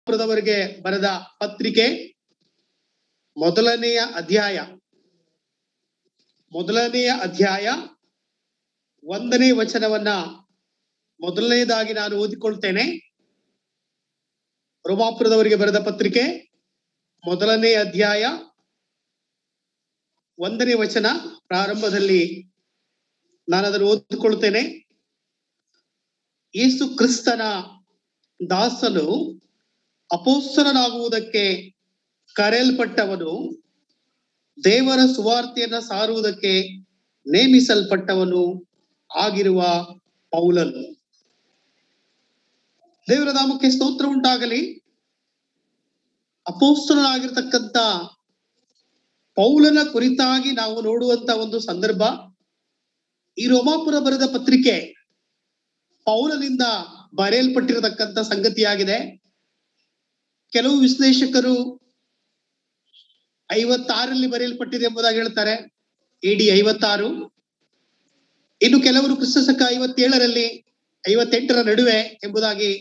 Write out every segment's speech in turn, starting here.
ರೋಮಾಪುರದವರಿಗೆ ಬರೆದ ಪತ್ರಿಕೆ ಮೊದಲನೆಯ ಅಧ್ಯಾಯ ಮೊದಲನೆಯ ಅಧ್ಯಾಯ ಒಂದನೇ ವಚನವನ್ನ ಮೊದಲನೇದಾಗಿ ನಾನು ಓದಿಕೊಳ್ತೇನೆ ರೋಮಾಪುರದವರಿಗೆ ಬರೆದ ಪತ್ರಿಕೆ ಮೊದಲನೇ ಅಧ್ಯಾಯ ಒಂದನೇ ವಚನ ಪ್ರಾರಂಭದಲ್ಲಿ ನಾನು ಅದನ್ನು ಓದಿಕೊಳ್ತೇನೆ ಯೇಸು ಕ್ರಿಸ್ತನ ದಾಸನು ಅಪೋಸ್ತರನಾಗುವುದಕ್ಕೆ ಕರೆಯಲ್ಪಟ್ಟವನು ದೇವರ ಸುವಾರ್ತೆಯನ್ನ ಸಾರುವುದಕ್ಕೆ ನೇಮಿಸಲ್ಪಟ್ಟವನು ಆಗಿರುವ ಪೌಲನು ದೇವರ ನಾಮಕ್ಕೆ ಸ್ತೋತ್ರ ಉಂಟಾಗಲಿ ಅಪೋಸ್ತನಾಗಿರ್ತಕ್ಕಂಥ ಪೌಲನ ಕುರಿತಾಗಿ ನಾವು ನೋಡುವಂತ ಒಂದು ಸಂದರ್ಭ ಈ ರೋಮಾಪುರ ಬರೆದ ಪತ್ರಿಕೆ ಪೌಲನಿಂದ ಬರೆಯಲ್ಪಟ್ಟಿರತಕ್ಕಂತ ಸಂಗತಿಯಾಗಿದೆ ಕೆಲವು ವಿಶ್ಲೇಷಕರು ಐವತ್ತಾರಲ್ಲಿ ಬರೆಯಲ್ಪಟ್ಟಿದೆ ಎಂಬುದಾಗಿ ಹೇಳ್ತಾರೆ ಎಡಿ ಐವತ್ತಾರು ಇನ್ನು ಕೆಲವರು ಕ್ರಿಸ್ತಶಕ ಐವತ್ತೇಳರಲ್ಲಿ ಐವತ್ತೆಂಟರ ನಡುವೆ ಎಂಬುದಾಗಿ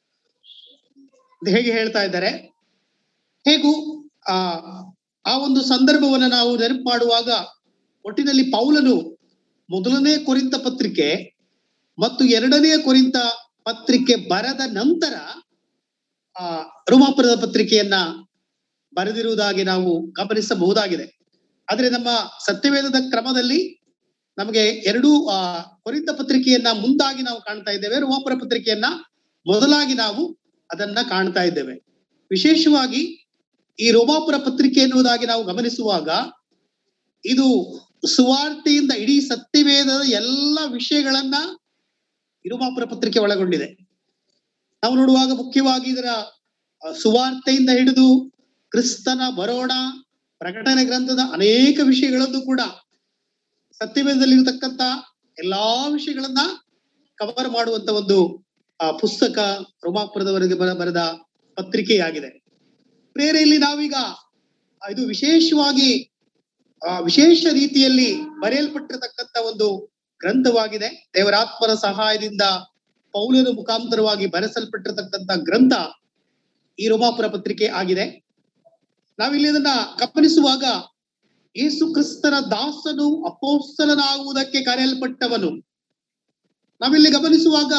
ಹೇಗೆ ಹೇಳ್ತಾ ಇದ್ದಾರೆ ಹೇಗೂ ಆ ಆ ಒಂದು ಸಂದರ್ಭವನ್ನ ನಾವು ನೆನಪು ಮಾಡುವಾಗ ಒಟ್ಟಿನಲ್ಲಿ ಪೌಲನು ಮೊದಲನೇ ಕೊರಿಂತ ಪತ್ರಿಕೆ ಮತ್ತು ಎರಡನೇ ಕೊರಿಂತ ಪತ್ರಿಕೆ ಬರದ ನಂತರ ಆ ರೋಮಾಪುರದ ಪತ್ರಿಕೆಯನ್ನ ಬರೆದಿರುವುದಾಗಿ ನಾವು ಗಮನಿಸಬಹುದಾಗಿದೆ ಆದ್ರೆ ನಮ್ಮ ಸತ್ಯವೇದದ ಕ್ರಮದಲ್ಲಿ ನಮಗೆ ಎರಡೂ ಆ ಕೊರಿಂತ ಪತ್ರಿಕೆಯನ್ನ ಮುಂದಾಗಿ ನಾವು ಕಾಣ್ತಾ ಇದ್ದೇವೆ ರೋಮಾಪುರ ಪತ್ರಿಕೆಯನ್ನ ಮೊದಲಾಗಿ ನಾವು ಅದನ್ನ ಕಾಣ್ತಾ ಇದ್ದೇವೆ ವಿಶೇಷವಾಗಿ ಈ ರೋಮಾಪುರ ಪತ್ರಿಕೆ ಎನ್ನುವುದಾಗಿ ನಾವು ಗಮನಿಸುವಾಗ ಇದು ಸುವಾರ್ತೆಯಿಂದ ಇಡೀ ಸತ್ಯವೇದದ ಎಲ್ಲ ವಿಷಯಗಳನ್ನ ಈ ರೋಮಾಪುರ ಪತ್ರಿಕೆ ಒಳಗೊಂಡಿದೆ ನಾವು ನೋಡುವಾಗ ಮುಖ್ಯವಾಗಿ ಇದರ ಸುವಾರ್ತೆಯಿಂದ ಹಿಡಿದು ಕ್ರಿಸ್ತನ ಬರೋಣ ಪ್ರಕಟಣೆ ಗ್ರಂಥದ ಅನೇಕ ವಿಷಯಗಳನ್ನು ಕೂಡ ಸತ್ಯವೇದದಲ್ಲಿರತಕ್ಕಂತ ಎಲ್ಲಾ ವಿಷಯಗಳನ್ನ ಕವರ್ ಮಾಡುವಂತ ಒಂದು ಆ ಪುಸ್ತಕ ರೋಮಾಪುರದವರೆಗೆ ಬರ ಬರೆದ ಪತ್ರಿಕೆಯಾಗಿದೆ ಬೇರೆ ಇಲ್ಲಿ ನಾವೀಗ ಇದು ವಿಶೇಷವಾಗಿ ಆ ವಿಶೇಷ ರೀತಿಯಲ್ಲಿ ಬರೆಯಲ್ಪಟ್ಟಿರತಕ್ಕಂತ ಒಂದು ಗ್ರಂಥವಾಗಿದೆ ದೇವರಾತ್ಮನ ಸಹಾಯದಿಂದ ಪೌಲನ ಮುಖಾಂತರವಾಗಿ ಬರೆಸಲ್ಪಟ್ಟಿರತಕ್ಕಂತ ಗ್ರಂಥ ಈ ರೋಮಾಪುರ ಪತ್ರಿಕೆ ಆಗಿದೆ ನಾವಿಲ್ಲಿ ಅದನ್ನ ಗಮನಿಸುವಾಗ ಯೇಸು ಕ್ರಿಸ್ತನ ದಾಸನು ಅಪೋಸ್ತಲನಾಗುವುದಕ್ಕೆ ಕರೆಯಲ್ಪಟ್ಟವನು ನಾವಿಲ್ಲಿ ಗಮನಿಸುವಾಗ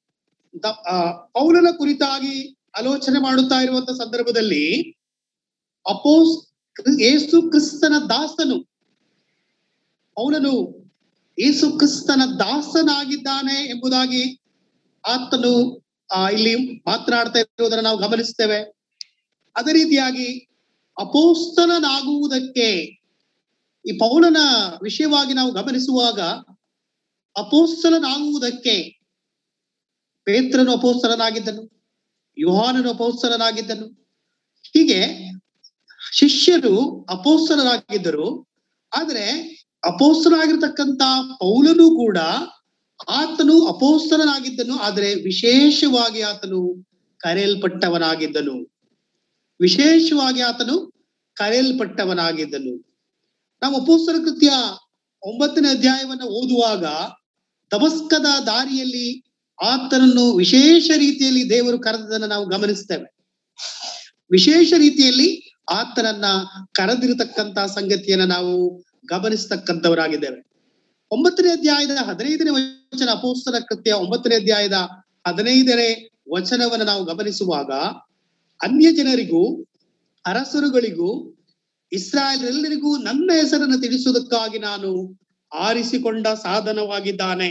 ಪೌಲನ ಕುರಿತಾಗಿ ಆಲೋಚನೆ ಮಾಡುತ್ತಾ ಇರುವಂತ ಸಂದರ್ಭದಲ್ಲಿ ಅಪೋಸ್ ಯೇಸು ಕ್ರಿಸ್ತನ ದಾಸನು ಪೌಲನು ಯೇಸು ಕ್ರಿಸ್ತನ ದಾಸನಾಗಿದ್ದಾನೆ ಎಂಬುದಾಗಿ ಆತನು ಆ ಇಲ್ಲಿ ಮಾತನಾಡ್ತಾ ಇರುವುದನ್ನು ನಾವು ಗಮನಿಸ್ತೇವೆ ಅದೇ ರೀತಿಯಾಗಿ ಅಪೋಸ್ತಲನಾಗುವುದಕ್ಕೆ ಈ ಪೌಲನ ವಿಷಯವಾಗಿ ನಾವು ಗಮನಿಸುವಾಗ ಅಪೋಸ್ತಲನಾಗುವುದಕ್ಕೆ ಪೇತ್ರನು ಅಪೋಸ್ತಲನಾಗಿದ್ದನು ಯುಹಾನನು ಅಪೋಸ್ತಲನಾಗಿದ್ದನು ಹೀಗೆ ಶಿಷ್ಯರು ಅಪೋಸ್ತಲರಾಗಿದ್ದರು ಆದ್ರೆ ಅಪೋಸ್ತನಾಗಿರ್ತಕ್ಕಂತ ಪೌಲನು ಕೂಡ ಆತನು ಅಪೋಸ್ತಲನಾಗಿದ್ದನು ಆದರೆ ವಿಶೇಷವಾಗಿ ಆತನು ಕರೆಯಲ್ಪಟ್ಟವನಾಗಿದ್ದನು ವಿಶೇಷವಾಗಿ ಆತನು ಕರೆಯಲ್ಪಟ್ಟವನಾಗಿದ್ದನು ನಾವು ಅಪೋಸ್ತರ ಕೃತ್ಯ ಒಂಬತ್ತನೇ ಅಧ್ಯಾಯವನ್ನ ಓದುವಾಗ ತಮಸ್ಕದ ದಾರಿಯಲ್ಲಿ ಆತನನ್ನು ವಿಶೇಷ ರೀತಿಯಲ್ಲಿ ದೇವರು ಕರೆದದನ್ನು ನಾವು ಗಮನಿಸ್ತೇವೆ ವಿಶೇಷ ರೀತಿಯಲ್ಲಿ ಆತನನ್ನ ಕರೆದಿರತಕ್ಕಂತ ಸಂಗತಿಯನ್ನ ನಾವು ಗಮನಿಸ್ತಕ್ಕಂಥವರಾಗಿದ್ದೇವೆ ಒಂಬತ್ತನೇ ಅಧ್ಯಾಯದ ಹದಿನೈದನೇ ವಚನ ಅಪೋಸ್ತರ ಕೃತ್ಯ ಒಂಬತ್ತನೇ ಅಧ್ಯಾಯದ ಹದಿನೈದನೇ ವಚನವನ್ನು ನಾವು ಗಮನಿಸುವಾಗ ಅನ್ಯ ಜನರಿಗೂ ಅರಸರುಗಳಿಗೂ ಇಸ್ರಾಯೇಲರಿಗೂ ನನ್ನ ಹೆಸರನ್ನು ತಿಳಿಸುವುದಕ್ಕಾಗಿ ನಾನು ಆರಿಸಿಕೊಂಡ ಸಾಧನವಾಗಿದ್ದಾನೆ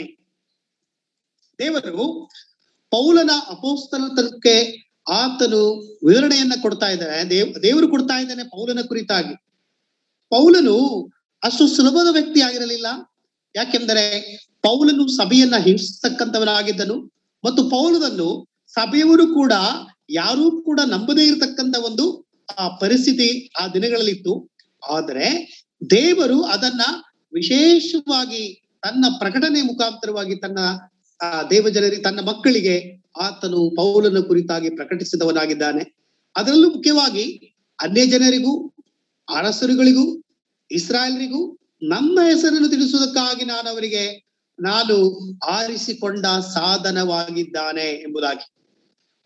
ದೇವರು ಪೌಲನ ಅಪೋಸ್ತಲಕ್ಕೆ ಆತನು ವಿವರಣೆಯನ್ನ ಕೊಡ್ತಾ ಇದ್ದಾನೆ ದೇವ್ ದೇವರು ಕೊಡ್ತಾ ಇದ್ದಾನೆ ಪೌಲನ ಕುರಿತಾಗಿ ಪೌಲನು ಅಷ್ಟು ಸುಲಭದ ವ್ಯಕ್ತಿ ಆಗಿರಲಿಲ್ಲ ಯಾಕೆಂದರೆ ಪೌಲನು ಸಭೆಯನ್ನ ಹಿಂಸಿಸ್ತಕ್ಕಂಥವನಾಗಿದ್ದನು ಮತ್ತು ಪೌಲನನ್ನು ಸಭೆಯವರು ಕೂಡ ಯಾರೂ ಕೂಡ ನಂಬದೇ ಇರತಕ್ಕಂತ ಒಂದು ಆ ಪರಿಸ್ಥಿತಿ ಆ ದಿನಗಳಲ್ಲಿತ್ತು ಆದರೆ ದೇವರು ಅದನ್ನ ವಿಶೇಷವಾಗಿ ತನ್ನ ಪ್ರಕಟಣೆ ಮುಖಾಂತರವಾಗಿ ತನ್ನ ಆ ದೇವಜನರಿ ತನ್ನ ಮಕ್ಕಳಿಗೆ ಆತನು ಪೌಲನ ಕುರಿತಾಗಿ ಪ್ರಕಟಿಸಿದವನಾಗಿದ್ದಾನೆ ಅದರಲ್ಲೂ ಮುಖ್ಯವಾಗಿ ಅನ್ಯ ಜನರಿಗೂ ಅರಸರುಗಳಿಗೂ ಇಸ್ರಾಯಲ್ರಿಗೂ ನನ್ನ ಹೆಸರನ್ನು ತಿಳಿಸುವುದಕ್ಕಾಗಿ ನಾನು ಅವರಿಗೆ ನಾನು ಆರಿಸಿಕೊಂಡ ಸಾಧನವಾಗಿದ್ದಾನೆ ಎಂಬುದಾಗಿ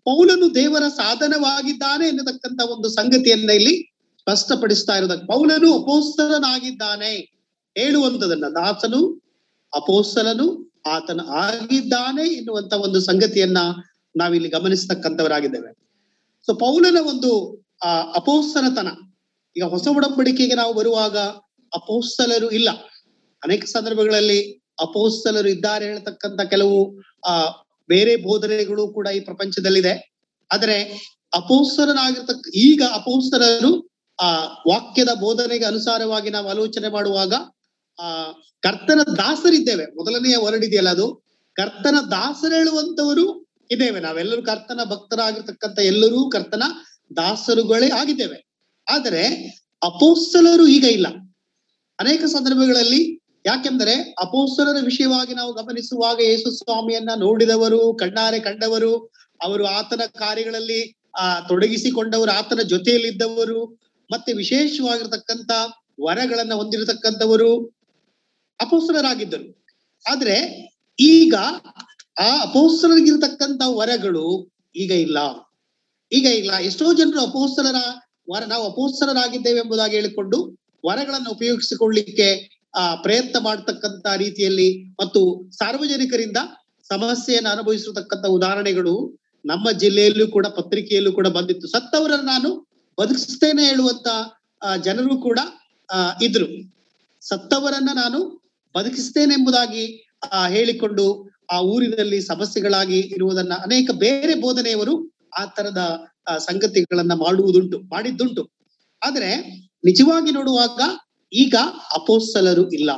ಪೌಲನು ದೇವರ ಸಾಧನವಾಗಿದ್ದಾನೆ ಎನ್ನತಕ್ಕಂತ ಒಂದು ಸಂಗತಿಯನ್ನ ಇಲ್ಲಿ ಸ್ಪಷ್ಟಪಡಿಸ್ತಾ ಇರೋದಕ್ಕೆ ಪೌಲನು ಅಪೋಸ್ತಲನಾಗಿದ್ದಾನೆ ಹೇಳುವಂತದನ್ನ ದಾಸನು ಅಪೋಸ್ತಲನು ಆತನು ಆಗಿದ್ದಾನೆ ಎನ್ನುವಂತ ಒಂದು ಸಂಗತಿಯನ್ನ ನಾವಿಲ್ಲಿ ಗಮನಿಸ್ತಕ್ಕಂಥವರಾಗಿದ್ದೇವೆ ಸೊ ಪೌಲನ ಒಂದು ಆ ಅಪೋಸ್ತಲತನ ಈಗ ಹೊಸ ಒಡಂಬಡಿಕೆಗೆ ನಾವು ಬರುವಾಗ ಅಪೋಸ್ತಲರು ಇಲ್ಲ ಅನೇಕ ಸಂದರ್ಭಗಳಲ್ಲಿ ಅಪೋಸ್ತಲರು ಇದ್ದಾರೆ ಹೇಳ್ತಕ್ಕಂತ ಕೆಲವು ಆ ಬೇರೆ ಬೋಧನೆಗಳು ಕೂಡ ಈ ಪ್ರಪಂಚದಲ್ಲಿದೆ ಆದರೆ ಅಪೋಸ್ತಲನಾಗಿರ್ತಕ್ಕ ಈಗ ಅಪೋಸ್ತಲರು ಆ ವಾಕ್ಯದ ಬೋಧನೆಗೆ ಅನುಸಾರವಾಗಿ ನಾವು ಆಲೋಚನೆ ಮಾಡುವಾಗ ಆ ಕರ್ತನ ದಾಸರಿದ್ದೇವೆ ಮೊದಲನೆಯ ವರ್ಡ್ ಇದೆಯಲ್ಲ ಅದು ಕರ್ತನ ದಾಸರು ಹೇಳುವಂತವರು ಇದ್ದೇವೆ ನಾವೆಲ್ಲರೂ ಕರ್ತನ ಭಕ್ತರಾಗಿರ್ತಕ್ಕಂಥ ಎಲ್ಲರೂ ಕರ್ತನ ದಾಸರುಗಳೇ ಆಗಿದ್ದೇವೆ ಆದರೆ ಅಪೋಸ್ತಲರು ಈಗ ಇಲ್ಲ ಅನೇಕ ಸಂದರ್ಭಗಳಲ್ಲಿ ಯಾಕೆಂದರೆ ಅಪೋಸ್ತಲರ ವಿಷಯವಾಗಿ ನಾವು ಗಮನಿಸುವಾಗ ಯೇಸು ಸ್ವಾಮಿಯನ್ನ ನೋಡಿದವರು ಕಣ್ಣಾರೆ ಕಂಡವರು ಅವರು ಆತನ ಕಾರ್ಯಗಳಲ್ಲಿ ಆ ತೊಡಗಿಸಿಕೊಂಡವರು ಆತನ ಜೊತೆಯಲ್ಲಿದ್ದವರು ಮತ್ತೆ ವಿಶೇಷವಾಗಿರ್ತಕ್ಕಂಥ ವರಗಳನ್ನ ಹೊಂದಿರತಕ್ಕಂಥವರು ಅಪೋಸ್ತಲರಾಗಿದ್ದರು ಆದ್ರೆ ಈಗ ಆ ಅಪೋಸ್ತಲರಿಗಿರ್ತಕ್ಕಂಥ ವರಗಳು ಈಗ ಇಲ್ಲ ಈಗ ಇಲ್ಲ ಎಷ್ಟೋ ಜನರು ಅಪೋಸ್ತಲರ ವರ ನಾವು ಅಪೋಸ್ತಲರಾಗಿದ್ದೇವೆ ಎಂಬುದಾಗಿ ಹೇಳಿಕೊಂಡು ವರಗಳನ್ನು ಉಪಯೋಗಿಸಿಕೊಳ್ಳಿಕ್ಕೆ ಆ ಪ್ರಯತ್ನ ಮಾಡತಕ್ಕಂತ ರೀತಿಯಲ್ಲಿ ಮತ್ತು ಸಾರ್ವಜನಿಕರಿಂದ ಸಮಸ್ಯೆಯನ್ನು ಅನುಭವಿಸಿರ್ತಕ್ಕಂಥ ಉದಾಹರಣೆಗಳು ನಮ್ಮ ಜಿಲ್ಲೆಯಲ್ಲೂ ಕೂಡ ಪತ್ರಿಕೆಯಲ್ಲೂ ಕೂಡ ಬಂದಿತ್ತು ಸತ್ತವರನ್ನು ನಾನು ಬದುಕಿಸ್ತೇನೆ ಹೇಳುವಂತ ಆ, ಜನರು ಕೂಡ ಆ ಇದ್ರು ಸತ್ತವರನ್ನ ನಾನು ಬದುಕಿಸ್ತೇನೆ ಎಂಬುದಾಗಿ ಆ ಹೇಳಿಕೊಂಡು ಆ ಊರಿನಲ್ಲಿ ಸಮಸ್ಯೆಗಳಾಗಿ ಇರುವುದನ್ನ ಅನೇಕ ಬೇರೆ ಬೋಧನೆಯವರು ಆ ತರದ ಆ, ಸಂಗತಿಗಳನ್ನ ಮಾಡುವುದುಂಟು ಮಾಡಿದ್ದುಂಟು ಆದ್ರೆ ನಿಜವಾಗಿ ನೋಡುವಾಗ ಈಗ ಅಪೋಸ್ತಲರು ಇಲ್ಲ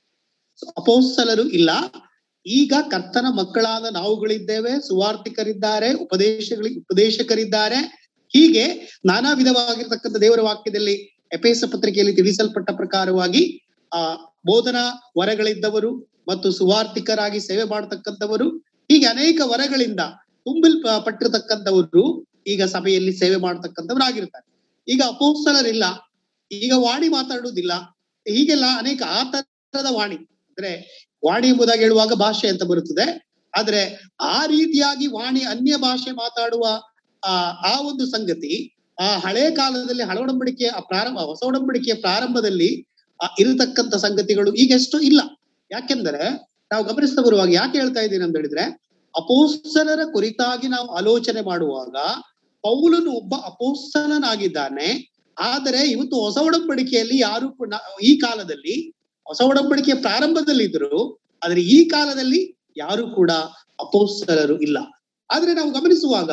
ಅಪೋಸ್ತಲರು ಇಲ್ಲ ಈಗ ಕರ್ತನ ಮಕ್ಕಳಾದ ನಾವುಗಳಿದ್ದೇವೆ ಸುವಾರ್ಥಿಕರಿದ್ದಾರೆ ಉಪದೇಶಗಳಿ ಉಪದೇಶಕರಿದ್ದಾರೆ ಹೀಗೆ ನಾನಾ ವಿಧವಾಗಿರ್ತಕ್ಕಂಥ ದೇವರ ವಾಕ್ಯದಲ್ಲಿ ಎಪೇಸ ಪತ್ರಿಕೆಯಲ್ಲಿ ತಿಳಿಸಲ್ಪಟ್ಟ ಪ್ರಕಾರವಾಗಿ ಆ ಬೋಧನಾ ವರಗಳಿದ್ದವರು ಮತ್ತು ಸುವಾರ್ಥಿಕರಾಗಿ ಸೇವೆ ಮಾಡತಕ್ಕಂಥವರು ಹೀಗೆ ಅನೇಕ ವರಗಳಿಂದ ತುಂಬಿಲ್ ಪಟ್ಟಿರತಕ್ಕಂಥವರು ಈಗ ಸಭೆಯಲ್ಲಿ ಸೇವೆ ಮಾಡತಕ್ಕಂಥವರಾಗಿರ್ತಾರೆ ಈಗ ಅಪೋಸ್ತಲರಿಲ್ಲ ಈಗ ವಾಣಿ ಮಾತಾಡುವುದಿಲ್ಲ ಹೀಗೆಲ್ಲ ಅನೇಕ ಆ ತರದ ವಾಣಿ ಅಂದ್ರೆ ವಾಣಿ ಎಂಬುದಾಗಿ ಹೇಳುವಾಗ ಭಾಷೆ ಅಂತ ಬರುತ್ತದೆ ಆದ್ರೆ ಆ ರೀತಿಯಾಗಿ ವಾಣಿ ಅನ್ಯ ಭಾಷೆ ಮಾತಾಡುವ ಆ ಆ ಒಂದು ಸಂಗತಿ ಆ ಹಳೆ ಕಾಲದಲ್ಲಿ ಹಳ ಒಡಂಬಡಿಕೆಯ ಆ ಪ್ರಾರಂಭ ಹೊಸ ಒಡಂಬಡಿಕೆಯ ಪ್ರಾರಂಭದಲ್ಲಿ ಆ ಇರತಕ್ಕಂತ ಸಂಗತಿಗಳು ಈಗ ಎಷ್ಟು ಇಲ್ಲ ಯಾಕೆಂದರೆ ನಾವು ಗಮನಿಸ್ತಾ ಬರುವಾಗ ಯಾಕೆ ಹೇಳ್ತಾ ಇದ್ದೀನಿ ಅಂತ ಹೇಳಿದ್ರೆ ಅಪೋಸ್ತಲರ ಕುರಿತಾಗಿ ನಾವು ಆಲೋಚನೆ ಮಾಡುವಾಗ ಪೌಲನು ಒಬ್ಬ ಅಪೋಸ್ತಲನಾಗಿದ್ದಾನೆ ಆದರೆ ಇವತ್ತು ಹೊಸ ಒಡಂಬಡಿಕೆಯಲ್ಲಿ ಯಾರು ಕೂಡ ಈ ಕಾಲದಲ್ಲಿ ಹೊಸ ಒಡಂಬಡಿಕೆಯ ಪ್ರಾರಂಭದಲ್ಲಿ ಇದ್ರು ಆದ್ರೆ ಈ ಕಾಲದಲ್ಲಿ ಯಾರು ಕೂಡ ಅಪೋಸ್ತಲರು ಇಲ್ಲ ಆದ್ರೆ ನಾವು ಗಮನಿಸುವಾಗ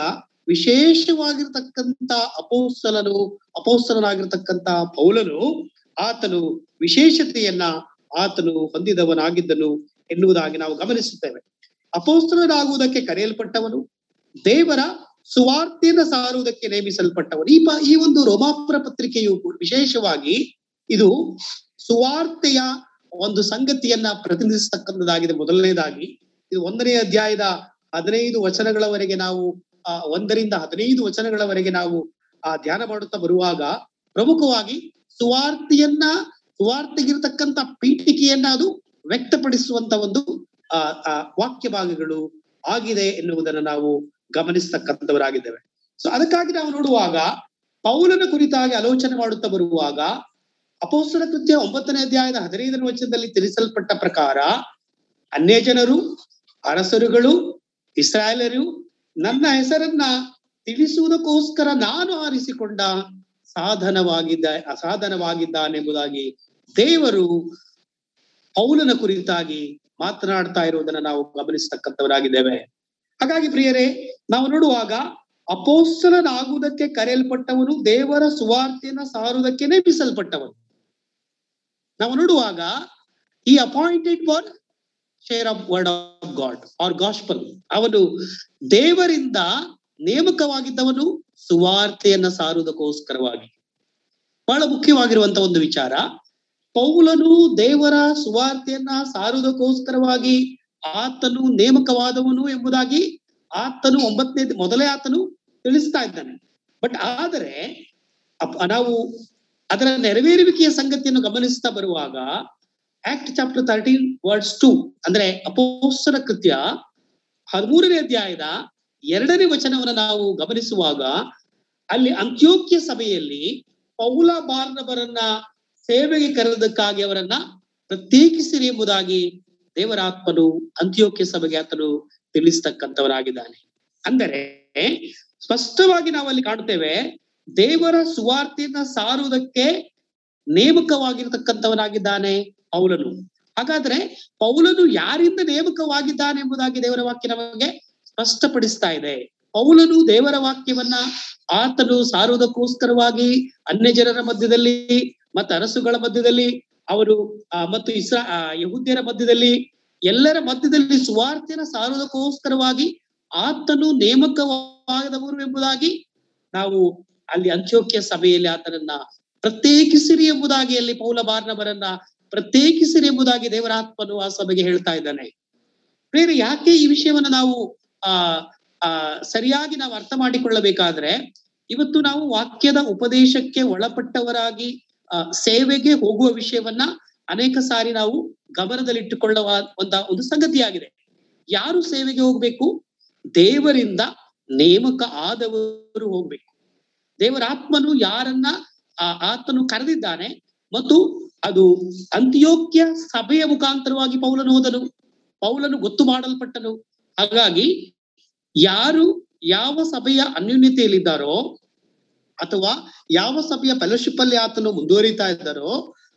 ವಿಶೇಷವಾಗಿರ್ತಕ್ಕಂತ ಅಪೋಸ್ತಲನು ಅಪೋಸ್ತಲನಾಗಿರ್ತಕ್ಕಂತ ಪೌಲನು ಆತನು ವಿಶೇಷತೆಯನ್ನ ಆತನು ಹೊಂದಿದವನಾಗಿದ್ದನು ಎನ್ನುವುದಾಗಿ ನಾವು ಗಮನಿಸುತ್ತೇವೆ ಅಪೋಸ್ತಲನಾಗುವುದಕ್ಕೆ ಕರೆಯಲ್ಪಟ್ಟವನು ದೇವರ ಸುವಾರ್ತೆಯನ್ನು ಸಾರುವುದಕ್ಕೆ ನೇಮಿಸಲ್ಪಟ್ಟವನು ಈ ಪ ಈ ಒಂದು ರೋಮಾಪುರ ಪತ್ರಿಕೆಯು ಕೂಡ ವಿಶೇಷವಾಗಿ ಇದು ಸುವಾರ್ತೆಯ ಒಂದು ಸಂಗತಿಯನ್ನ ಪ್ರತಿನಿಧಿಸತಕ್ಕಂಥದ್ದಾಗಿದೆ ಮೊದಲನೇದಾಗಿ ಇದು ಒಂದನೇ ಅಧ್ಯಾಯದ ಹದಿನೈದು ವಚನಗಳವರೆಗೆ ನಾವು ಆ ಒಂದರಿಂದ ಹದಿನೈದು ವಚನಗಳವರೆಗೆ ನಾವು ಆ ಧ್ಯಾನ ಮಾಡುತ್ತಾ ಬರುವಾಗ ಪ್ರಮುಖವಾಗಿ ಸುವಾರ್ತೆಯನ್ನ ಸುವಾರ್ತೆಗಿರ್ತಕ್ಕಂಥ ಪೀಠಿಕೆಯನ್ನ ಅದು ವ್ಯಕ್ತಪಡಿಸುವಂತ ಒಂದು ಆ ಆ ವಾಕ್ಯ ಭಾಗಗಳು ಆಗಿದೆ ಎನ್ನುವುದನ್ನು ನಾವು ಗಮನಿಸ್ತಕ್ಕಂಥವರಾಗಿದ್ದೇವೆ ಸೊ ಅದಕ್ಕಾಗಿ ನಾವು ನೋಡುವಾಗ ಪೌಲನ ಕುರಿತಾಗಿ ಆಲೋಚನೆ ಮಾಡುತ್ತಾ ಬರುವಾಗ ಅಪೋಸ್ತಲ ಕೃತ್ಯ ಒಂಬತ್ತನೇ ಅಧ್ಯಾಯದ ಹದಿನೈದನೇ ವಚನದಲ್ಲಿ ತಿಳಿಸಲ್ಪಟ್ಟ ಪ್ರಕಾರ ಅನ್ಯ ಜನರು ಅರಸರುಗಳು ಇಸ್ರಾಯೇಲರು ನನ್ನ ಹೆಸರನ್ನ ತಿಳಿಸುವುದಕ್ಕೋಸ್ಕರ ನಾನು ಆರಿಸಿಕೊಂಡ ಸಾಧನವಾಗಿದ್ದ ಅಸಾಧನವಾಗಿದ್ದಾನೆಂಬುದಾಗಿ ದೇವರು ಪೌಲನ ಕುರಿತಾಗಿ ಮಾತನಾಡ್ತಾ ಇರುವುದನ್ನ ನಾವು ಗಮನಿಸತಕ್ಕಂಥವರಾಗಿದ್ದೇವೆ ಹಾಗಾಗಿ ಪ್ರಿಯರೇ ನಾವು ನೋಡುವಾಗ ಅಪೋಸ್ತಲನಾಗುವುದಕ್ಕೆ ಕರೆಯಲ್ಪಟ್ಟವನು ದೇವರ ಸುವಾರ್ತೆಯನ್ನ ಸಾರುವುದಕ್ಕೆ ನೇಮಿಸಲ್ಪಟ್ಟವನು ನಾವು ನೋಡುವಾಗ ಈ appointed for share of word of God or gospel ಅವನು ದೇವರಿಂದ ನೇಮಕವಾಗಿದ್ದವನು ಸುವಾರ್ತೆಯನ್ನ ಸಾರುವುದಕ್ಕೋಸ್ಕರವಾಗಿ ಬಹಳ ಮುಖ್ಯವಾಗಿರುವಂತ ಒಂದು ವಿಚಾರ ಪೌಲನು ದೇವರ ಸುವಾರ್ತೆಯನ್ನ ಸಾರುವುದಕ್ಕೋಸ್ಕರವಾಗಿ ಆತನು ನೇಮಕವಾದವನು ಎಂಬುದಾಗಿ ಆತನು ಒಂಬತ್ತನೇ ಮೊದಲೇ ಆತನು ತಿಳಿಸ್ತಾ ಇದ್ದಾನೆ ಬಟ್ ಆದರೆ ಅಪ್- ನಾವು ಅದರ ನೆರವೇರುವಿಕೆಯ ಸಂಗತಿಯನ್ನು ಗಮನಿಸ್ತಾ ಬರುವಾಗ act chapter thirteen words to ಅಂದ್ರೆ ಅಪೋಸ್ತಲ ಕೃತ್ಯ ಹದಿಮೂರನೇ ಅಧ್ಯಾಯದ ಎರಡನೇ ವಚನವನ್ನು ನಾವು ಗಮನಿಸುವಾಗ ಅಲ್ಲಿ ಅಂತ್ಯೋಕ್ಯ ಸಭೆಯಲ್ಲಿ ಪೌಲ ಬಾರ್ನಬರನ್ನ ಸೇವೆಗೆ ಕರೆದಕ್ಕಾಗಿ ಅವರನ್ನ ಪ್ರತ್ಯೇಕಿಸಿರಿ ಎಂಬುದಾಗಿ ದೇವರಾತ್ಮನು ಅಂತ್ಯೋಕ್ಯ ಸಭೆಗೆ ಆತನು ತಿಳಿಸ್ತಕ್ಕಂಥವನಾಗಿದ್ದಾನೆ ಅಂದರೆ ಸ್ಪಷ್ಟವಾಗಿ ನಾವು ಅಲ್ಲಿ ಕಾಣುತ್ತೇವೆ ದೇವರ ಸುವಾರ್ತೆಯನ್ನ ಸಾರುವುದಕ್ಕೆ ನೇಮಕವಾಗಿರ್ತಕ್ಕಂಥವನಾಗಿದ್ದಾನೆ ಪೌಲನು ಹಾಗಾದ್ರೆ ಪೌಲನು ಯಾರಿಂದ ನೇಮಕವಾಗಿದ್ದಾನೆ ಎಂಬುದಾಗಿ ದೇವರ ವಾಕ್ಯ ನಮಗೆ ಸ್ಪಷ್ಟಪಡಿಸ್ತಾ ಇದೆ ಪೌಲನು ದೇವರ ವಾಕ್ಯವನ್ನ ಆತನು ಸಾರುವುದಕ್ಕೋಸ್ಕರವಾಗಿ ಅನ್ಯ ಜನರ ಮಧ್ಯದಲ್ಲಿ ಮತ್ತು ಅರಸುಗಳ ಮಧ್ಯದಲ್ಲಿ ಅವರು ಆ, ಮತ್ತು ಇಸ್ರಾ ಆ, ಯಹೂದ್ಯರ ಮಧ್ಯದಲ್ಲಿ ಎಲ್ಲರ ಮಧ್ಯದಲ್ಲಿ ಸುವಾರ್ತೆನ ಸಾರುವುದಕ್ಕೋಸ್ಕರವಾಗಿ ಆತನು ನೇಮಕವಾದವರು ಎಂಬುದಾಗಿ ನಾವು ಅಲ್ಲಿ ಅಂತ್ಯೋಕ್ಯ ಸಭೆಯಲ್ಲಿ ಆತನನ್ನ ಪ್ರತ್ಯೇಕಿಸಿರಿ ಎಂಬುದಾಗಿ ಅಲ್ಲಿ ಪೌಲ ಬಾರ್ನವರನ್ನ ಪ್ರತ್ಯೇಕಿಸಿರಿ ಎಂಬುದಾಗಿ ದೇವರಾತ್ಮನು ಆ ಸಭೆಗೆ ಹೇಳ್ತಾ ಇದ್ದಾನೆ ಬೇರೆ ಯಾಕೆ ಈ ವಿಷಯವನ್ನ ನಾವು ಆ ಆ ಸರಿಯಾಗಿ ನಾವು ಅರ್ಥ ಮಾಡಿಕೊಳ್ಳಬೇಕಾದ್ರೆ ಇವತ್ತು ನಾವು ವಾಕ್ಯದ ಉಪದೇಶಕ್ಕೆ ಒಳಪಟ್ಟವರಾಗಿ ಆ, ಸೇವೆಗೆ ಹೋಗುವ ವಿಷಯವನ್ನ ಅನೇಕ ಸಾರಿ ನಾವು ಗಮನದಲ್ಲಿಟ್ಟುಕೊಳ್ಳುವ ಒಂದ ಒಂದು ಸಂಗತಿಯಾಗಿದೆ ಯಾರು ಸೇವೆಗೆ ಹೋಗ್ಬೇಕು ದೇವರಿಂದ ನೇಮಕ ಆದವರು ಹೋಗ್ಬೇಕು ದೇವರ ಆತ್ಮನು ಯಾರನ್ನ ಆ ಆತನು ಕರೆದಿದ್ದಾನೆ ಮತ್ತು ಅದು ಅಂತ್ಯೋಕ್ಯ ಸಭೆಯ ಮುಖಾಂತರವಾಗಿ ಪೌಲನು ಹೋದನು ಪೌಲನು ಗೊತ್ತು ಮಾಡಲ್ಪಟ್ಟನು ಹಾಗಾಗಿ ಯಾರು ಯಾವ ಸಭೆಯ ಅನ್ಯೂನ್ಯತೆಯಲ್ಲಿದ್ದಾರೋ ಅಥವಾ ಯಾವ ಸಭೆಯ ಫೆಲೋಶಿಪ್ ಅಲ್ಲಿ ಆತನು ಮುಂದುವರಿತಾ ಇದ್ದಾರೋ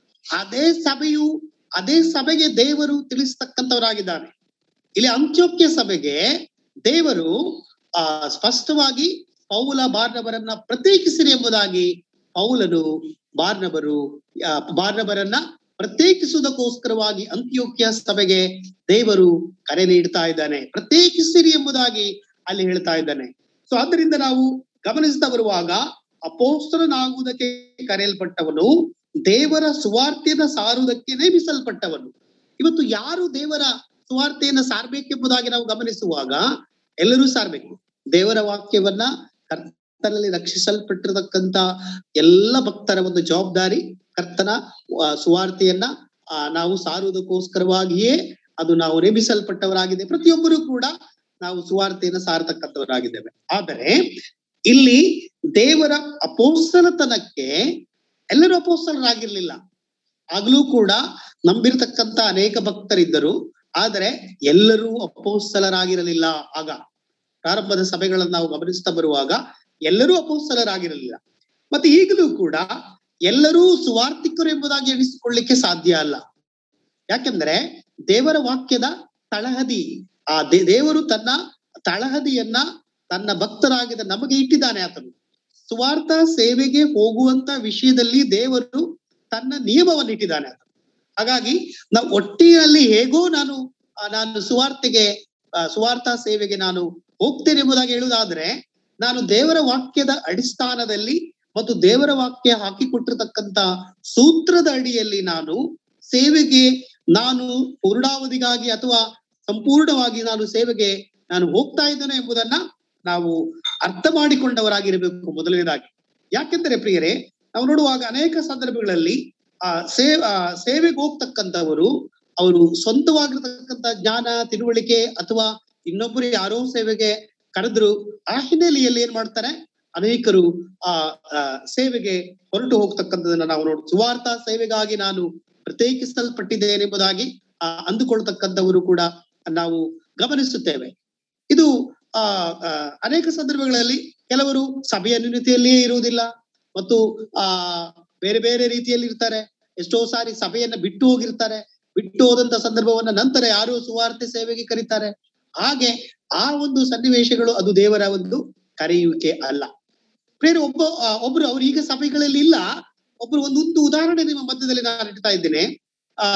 ಅದೇ ಸಭೆಯು ಅದೇ ಸಭೆಗೆ ದೇವರು ತಿಳಿಸ್ತಕ್ಕಂಥವರಾಗಿದ್ದಾನೆ ಇಲ್ಲಿ ಅಂತ್ಯೋಕ್ಯ ಸಭೆಗೆ ದೇವರು ಆ ಸ್ಪಷ್ಟವಾಗಿ ಪೌಲ ಬಾರ್ನಬರನ್ನ ಪ್ರತ್ಯೇಕಿಸಿರಿ ಎಂಬುದಾಗಿ ಪೌಲನು ಬಾರ್ನಬರು ಆ, ಬಾರ್ನಬರನ್ನ ಪ್ರತ್ಯೇಕಿಸುವುದಕ್ಕೋಸ್ಕರವಾಗಿ ಅಂತ್ಯೋಕ್ಯ ಸಭೆಗೆ ದೇವರು ಕರೆ ನೀಡ್ತಾ ಇದ್ದಾನೆ ಪ್ರತ್ಯೇಕಿಸಿರಿ ಎಂಬುದಾಗಿ ಅಲ್ಲಿ ಹೇಳ್ತಾ ಇದ್ದಾನೆ ಸೊ ಆದ್ದರಿಂದ ನಾವು ಗಮನಿಸ್ತಾ ಬರುವಾಗ ಅಪೋಸ್ತಲನಾಗುವುದಕ್ಕೆ ಕರೆಯಲ್ಪಟ್ಟವನು ದೇವರ ಸುವಾರ್ತೆಯನ್ನ ಸಾರುವುದಕ್ಕೆ ನೇಮಿಸಲ್ಪಟ್ಟವನು ಇವತ್ತು ಯಾರು ದೇವರ ಸುವಾರ್ತೆಯನ್ನ ಸಾರ್ಬೇಕೆಂಬುದಾಗಿ ನಾವು ಗಮನಿಸುವಾಗ ಎಲ್ಲರೂ ಸಾರ್ಬೇಕು ದೇವರ ವಾಕ್ಯವನ್ನ ಕರ್ತನಲ್ಲಿ ರಕ್ಷಿಸಲ್ಪಟ್ಟಿರತಕ್ಕಂತ ಎಲ್ಲ ಭಕ್ತರ ಒಂದು ಜವಾಬ್ದಾರಿ ಕರ್ತನ ಆ, ಸುವಾರ್ತೆಯನ್ನ ಆ, ನಾವು ಸಾರುವುದಕ್ಕೋಸ್ಕರವಾಗಿಯೇ ಅದು ನಾವು ನೇಮಿಸಲ್ಪಟ್ಟವರಾಗಿದೆ ಪ್ರತಿಯೊಬ್ಬರು ಕೂಡ ನಾವು ಸುವಾರ್ತೆಯನ್ನ ಸಾರತಕ್ಕಂಥವರಾಗಿದ್ದೇವೆ ಆದರೆ ಇಲ್ಲಿ ದೇವರ ಅಪೋಸ್ತಲತನಕ್ಕೆ ಎಲ್ಲರೂ ಅಪೋಸ್ತಲರಾಗಿರ್ಲಿಲ್ಲ ಆಗ್ಲೂ ಕೂಡ ನಂಬಿರ್ತಕ್ಕಂತ ಅನೇಕ ಭಕ್ತರಿದ್ದರು ಆದರೆ ಎಲ್ಲರೂ ಅಪೋಸ್ತಲರಾಗಿರಲಿಲ್ಲ ಆಗ ಪ್ರಾರಂಭದ ಸಭೆಗಳನ್ನು ನಾವು ಗಮನಿಸ್ತಾ ಬರುವಾಗ ಎಲ್ಲರೂ ಅಪೋಸ್ತಲರಾಗಿರಲಿಲ್ಲ ಮತ್ತೆ ಈಗಲೂ ಕೂಡ ಎಲ್ಲರೂ ಸುವಾರ್ತಿಕರು ಎಂಬುದಾಗಿ ಎಣಿಸಿಕೊಳ್ಳಿಕ್ಕೆ ಸಾಧ್ಯ ಅಲ್ಲ ಯಾಕೆಂದ್ರೆ ದೇವರ ವಾಕ್ಯದ ತಳಹದಿ ಆ ದೇ- ದೇವರು ತನ್ನ ತಳಹದಿಯನ್ನ ತನ್ನ ಭಕ್ತರಾಗಿದ ನಮಗೆ ಇಟ್ಟಿದ್ದಾನೆ ಆತನು ಸುವಾರ್ಥ ಸೇವೆಗೆ ಹೋಗುವಂತ ವಿಷಯದಲ್ಲಿ ದೇವರು ತನ್ನ ನಿಯಮವನ್ನು ಇಟ್ಟಿದ್ದಾನೆ ಆತನು ಹಾಗಾಗಿ ನಾವು ಒಟ್ಟಿನಲ್ಲಿ ಹೇಗೋ ನಾನು ಆ, ನಾನು ಸುವಾರ್ತೆಗೆ ಆ, ಸುವಾರ್ಥ ಸೇವೆಗೆ ನಾನು ಹೋಗ್ತೇನೆ ಎಂಬುದಾಗಿ ಹೇಳುವುದಾದ್ರೆ ನಾನು ದೇವರ ವಾಕ್ಯದ ಅಡಿಸ್ಥಾನದಲ್ಲಿ ಮತ್ತು ದೇವರ ವಾಕ್ಯ ಹಾಕಿಕೊಟ್ಟಿರ್ತಕ್ಕಂತ ಸೂತ್ರದ ಅಡಿಯಲ್ಲಿ ನಾನು ಸೇವೆಗೆ ನಾನು ಪೂರ್ಣಾವಧಿಗಾಗಿ ಅಥವಾ ಸಂಪೂರ್ಣವಾಗಿ ನಾನು ಸೇವೆಗೆ ನಾನು ಹೋಗ್ತಾ ಇದ್ದೇನೆ ಎಂಬುದನ್ನ ನಾವು ಅರ್ಥ ಮಾಡಿಕೊಂಡವರಾಗಿರಬೇಕು ಮೊದಲನೇದಾಗಿ ಯಾಕೆಂದರೆ ಪ್ರಿಯರೇ ನಾವು ನೋಡುವಾಗ ಅನೇಕ ಸಂದರ್ಭಗಳಲ್ಲಿ ಆ ಸೇ ಆ ಸೇವೆಗೆ ಹೋಗ್ತಕ್ಕಂಥವರು ಅವರು ಸ್ವಂತವಾಗಿರ್ತಕ್ಕಂಥ ಜ್ಞಾನ ತಿಳುವಳಿಕೆ ಅಥವಾ ಇನ್ನೊಬ್ಬರು ಯಾರೋ ಸೇವೆಗೆ ಕರೆದ್ರು ಆ ಹಿನ್ನೆಲೆಯಲ್ಲಿ ಏನ್ ಮಾಡ್ತಾರೆ ಅನೇಕರು ಆ ಆ, ಸೇವೆಗೆ ಹೊರಟು ಹೋಗ್ತಕ್ಕಂಥದನ್ನ ನಾವು ನೋಡ್ ಸುವಾರ್ಥ ಸೇವೆಗಾಗಿ ನಾನು ಪ್ರತ್ಯೇಕಿಸಲ್ಪಟ್ಟಿದ್ದೇನೆ ಎಂಬುದಾಗಿ ಆ ಅಂದುಕೊಳ್ತಕ್ಕಂಥವರು ಕೂಡ ನಾವು ಗಮನಿಸುತ್ತೇವೆ ಇದು ಆ ಆ, ಅನೇಕ ಸಂದರ್ಭಗಳಲ್ಲಿ ಕೆಲವರು ಸಭೆಯ ನ್ಯೂನತೆಯಲ್ಲಿಯೇ ಇರುವುದಿಲ್ಲ ಮತ್ತು ಆ ಬೇರೆ ಬೇರೆ ರೀತಿಯಲ್ಲಿ ಇರ್ತಾರೆ ಎಷ್ಟೋ ಸಾರಿ ಸಭೆಯನ್ನ ಬಿಟ್ಟು ಹೋಗಿರ್ತಾರೆ ಬಿಟ್ಟು ಹೋದಂತ ಸಂದರ್ಭವನ್ನ ನಂತರ ಯಾರು ಸುವಾರ್ತೆ ಸೇವೆಗೆ ಕರೀತಾರೆ ಹಾಗೆ ಆ ಒಂದು ಸನ್ನಿವೇಶಗಳು ಅದು ದೇವರ ಒಂದು ಕರೆಯುವಿಕೆ ಅಲ್ಲ ಬೇರೆ ಒಬ್ಬ ಆ, ಒಬ್ರು ಅವ್ರು ಈಗ ಸಭೆಗಳಲ್ಲಿ ಇಲ್ಲ ಒಬ್ರು ಒಂದು ಒಂದು ಉದಾಹರಣೆ ನಿಮ್ಮ ಮಧ್ಯದಲ್ಲಿ ನಾನು ಇಡ್ತಾ ಇದ್ದೇನೆ ಆ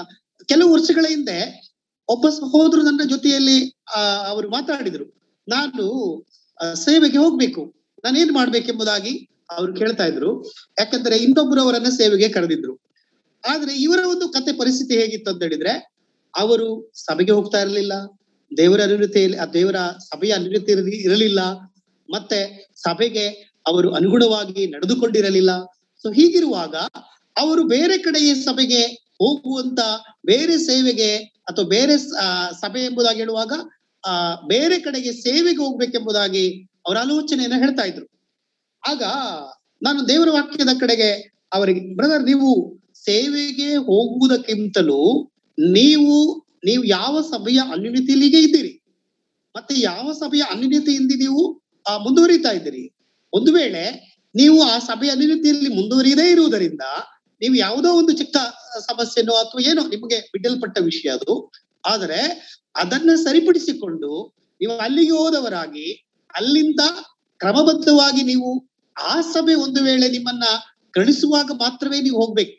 ಕೆಲವು ವರ್ಷಗಳ ಹಿಂದೆ ಒಬ್ಬ ಸಹೋದರು ನನ್ನ ಜೊತೆಯಲ್ಲಿ ಆ ಅವರು ಮಾತಾಡಿದ್ರು ನಾನು ಆ, ಸೇವೆಗೆ ಹೋಗ್ಬೇಕು ನಾನು ಏನ್ ಮಾಡ್ಬೇಕೆಂಬುದಾಗಿ ಅವ್ರು ಕೇಳ್ತಾ ಇದ್ರು ಯಾಕಂದ್ರೆ ಇನ್ನೊಬ್ರು ಅವರನ್ನ ಸೇವೆಗೆ ಕರೆದಿದ್ರು ಆದ್ರೆ ಇವರ ಒಂದು ಕತೆ ಪರಿಸ್ಥಿತಿ ಹೇಗಿತ್ತು ಅಂತ ಹೇಳಿದ್ರೆ ಅವರು ಸಭೆಗೆ ಹೋಗ್ತಾ ಇರಲಿಲ್ಲ ದೇವರ ಅನುನತೆಯಲ್ಲಿ ಆ ದೇವರ ಸಭೆಯ ಅನುನತೆ ಇರಲಿ- ಇರಲಿಲ್ಲ ಮತ್ತೆ ಸಭೆಗೆ ಅವರು ಅನುಗುಣವಾಗಿ ನಡೆದುಕೊಂಡಿರಲಿಲ್ಲ ಸೊ ಹೀಗಿರುವಾಗ ಅವರು ಬೇರೆ ಕಡೆಯ ಸಭೆಗೆ ಹೋಗುವಂತ ಬೇರೆ ಸೇವೆಗೆ ಅಥವಾ ಬೇರೆ ಸ- ಆ, ಸಭೆ ಎಂಬುದಾಗಿ ಹೇಳುವಾಗ ಆ ಬೇರೆ ಕಡೆಗೆ ಸೇವೆಗೆ ಹೋಗ್ಬೇಕೆಂಬುದಾಗಿ ಅವರ ಆಲೋಚನೆಯನ್ನ ಹೇಳ್ತಾ ಇದ್ರು ಆಗ ನಾನು ದೇವರ ವಾಕ್ಯದ ಕಡೆಗೆ ಅವರಿಗೆ ಬ್ರದರ್ ನೀವು ಸೇವೆಗೆ ಹೋಗುವುದಕ್ಕಿಂತಲೂ ನೀವು ನೀವು ಯಾವ ಸಭೆಯ ಅನ್ಯೂನ್ಯತೆಯಲ್ಲಿಗೆ ಇದ್ದೀರಿ ಮತ್ತೆ ಯಾವ ಸಭೆಯ ಅನ್ಯೂನ್ಯತೆಯಿಂದ ನೀವು ಆ ಮುಂದುವರಿತಾ ಇದ್ದೀರಿ ಒಂದು ವೇಳೆ ನೀವು ಆ ಸಭೆಯ ಅನ್ಯೂನ್ಯತೆಯಲ್ಲಿ ಮುಂದುವರಿಯದೇ ಇರುವುದರಿಂದ ನೀವು ಯಾವುದೋ ಒಂದು ಚಿಕ್ಕ ಸಮಸ್ಯೆನೋ ಅಥವಾ ಏನೋ ನಿಮಗೆ ಬಿಡಲ್ಪಟ್ಟ ವಿಷಯ ಅದು ಆದರೆ ಅದನ್ನ ಸರಿಪಡಿಸಿಕೊಂಡು ನೀವು ಅಲ್ಲಿಗೆ ಹೋದವರಾಗಿ ಅಲ್ಲಿಂದ ಕ್ರಮಬದ್ಧವಾಗಿ ನೀವು ಆ ಸಭೆ ಒಂದು ವೇಳೆ ನಿಮ್ಮನ್ನ ಕಳಿಸುವಾಗ ಮಾತ್ರವೇ ನೀವು ಹೋಗ್ಬೇಕು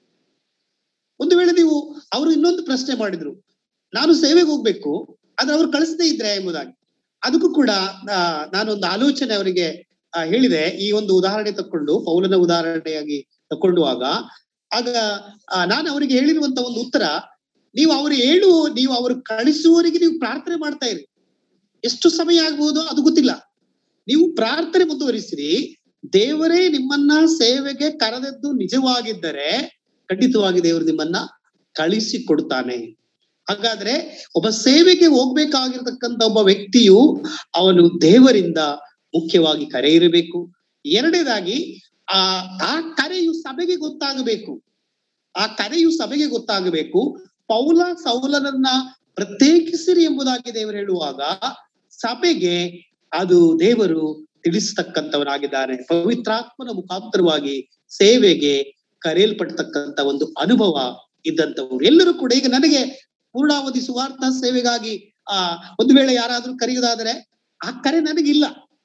ಒಂದು ವೇಳೆ ನೀವು ಅವರು ಇನ್ನೊಂದು ಪ್ರಶ್ನೆ ಮಾಡಿದ್ರು ನಾನು ಸೇವೆಗೆ ಹೋಗ್ಬೇಕು ಆದ್ರೆ ಅವ್ರು ಕಳಿಸದೇ ಇದ್ರೆ ಎಂಬುದಾಗಿ ಅದಕ್ಕೂ ಕೂಡ ಆ, ನಾನೊಂದು ಆಲೋಚನೆ ಅವರಿಗೆ ಆ, ಹೇಳಿದೆ ಈ ಒಂದು ಉದಾಹರಣೆ ತಕೊಂಡು ಪೌಲನ ಉದಾಹರಣೆಯಾಗಿ ತಕೊಂಡುವಾಗ ಆಗ ಆ, ನಾನು ಅವರಿಗೆ ಹೇಳಿರುವಂತ ಒಂದು ಉತ್ತರ ನೀವು ಅವರು ಹೇಳು ನೀವು ಅವರು ಕಳಿಸುವವರಿಗೆ ನೀವು ಪ್ರಾರ್ಥನೆ ಮಾಡ್ತಾ ಇರಿ ಎಷ್ಟು ಸಮಯ ಆಗ್ಬಹುದು ಅದು ಗೊತ್ತಿಲ್ಲ ನೀವು ಪ್ರಾರ್ಥನೆ ಮುಂದುವರಿಸಿರಿ ದೇವರೇ ನಿಮ್ಮನ್ನ ಸೇವೆಗೆ ಕರೆದದ್ದು ನಿಜವಾಗಿದ್ದರೆ ಖಂಡಿತವಾಗಿ ದೇವರು ನಿಮ್ಮನ್ನ ಕಳಿಸಿ ಕೊಡ್ತಾನೆ ಹಾಗಾದ್ರೆ ಒಬ್ಬ ಸೇವೆಗೆ ಹೋಗ್ಬೇಕಾಗಿರ್ತಕ್ಕಂಥ ಒಬ್ಬ ವ್ಯಕ್ತಿಯು ಅವನು ದೇವರಿಂದ ಮುಖ್ಯವಾಗಿ ಕರೆ ಇರಬೇಕು ಎರಡನೇದಾಗಿ ಆ ಆ ಕರೆಯು ಸಭೆಗೆ ಗೊತ್ತಾಗಬೇಕು ಆ ಕರೆಯು ಸಭೆಗೆ ಗೊತ್ತಾಗಬೇಕು ಪೌಲ ಸೌಲನನ್ನ ಪ್ರತ್ಯೇಕಿಸಿರಿ ಎಂಬುದಾಗಿ ದೇವರು ಹೇಳುವಾಗ ಸಭೆಗೆ ಅದು ದೇವರು ತಿಳಿಸ್ತಕ್ಕಂಥವನಾಗಿದ್ದಾನೆ ಪವಿತ್ರಾತ್ಮನ ಮುಖಾಂತರವಾಗಿ ಸೇವೆಗೆ ಕರೆಯಲ್ಪಡ್ತಕ್ಕಂಥ ಒಂದು ಅನುಭವ ಇದ್ದಂಥವ್ರು ಎಲ್ಲರೂ ಕೂಡ ಈಗ ನನಗೆ ಪೂರ್ಣಾವಧಿ ಸುವಾರ್ಥ ಸೇವೆಗಾಗಿ ಆ ಒಂದು ವೇಳೆ ಯಾರಾದ್ರೂ ಕರೆಯುವುದಾದ್ರೆ ಆ ಕರೆ ನನಗಿಲ್ಲ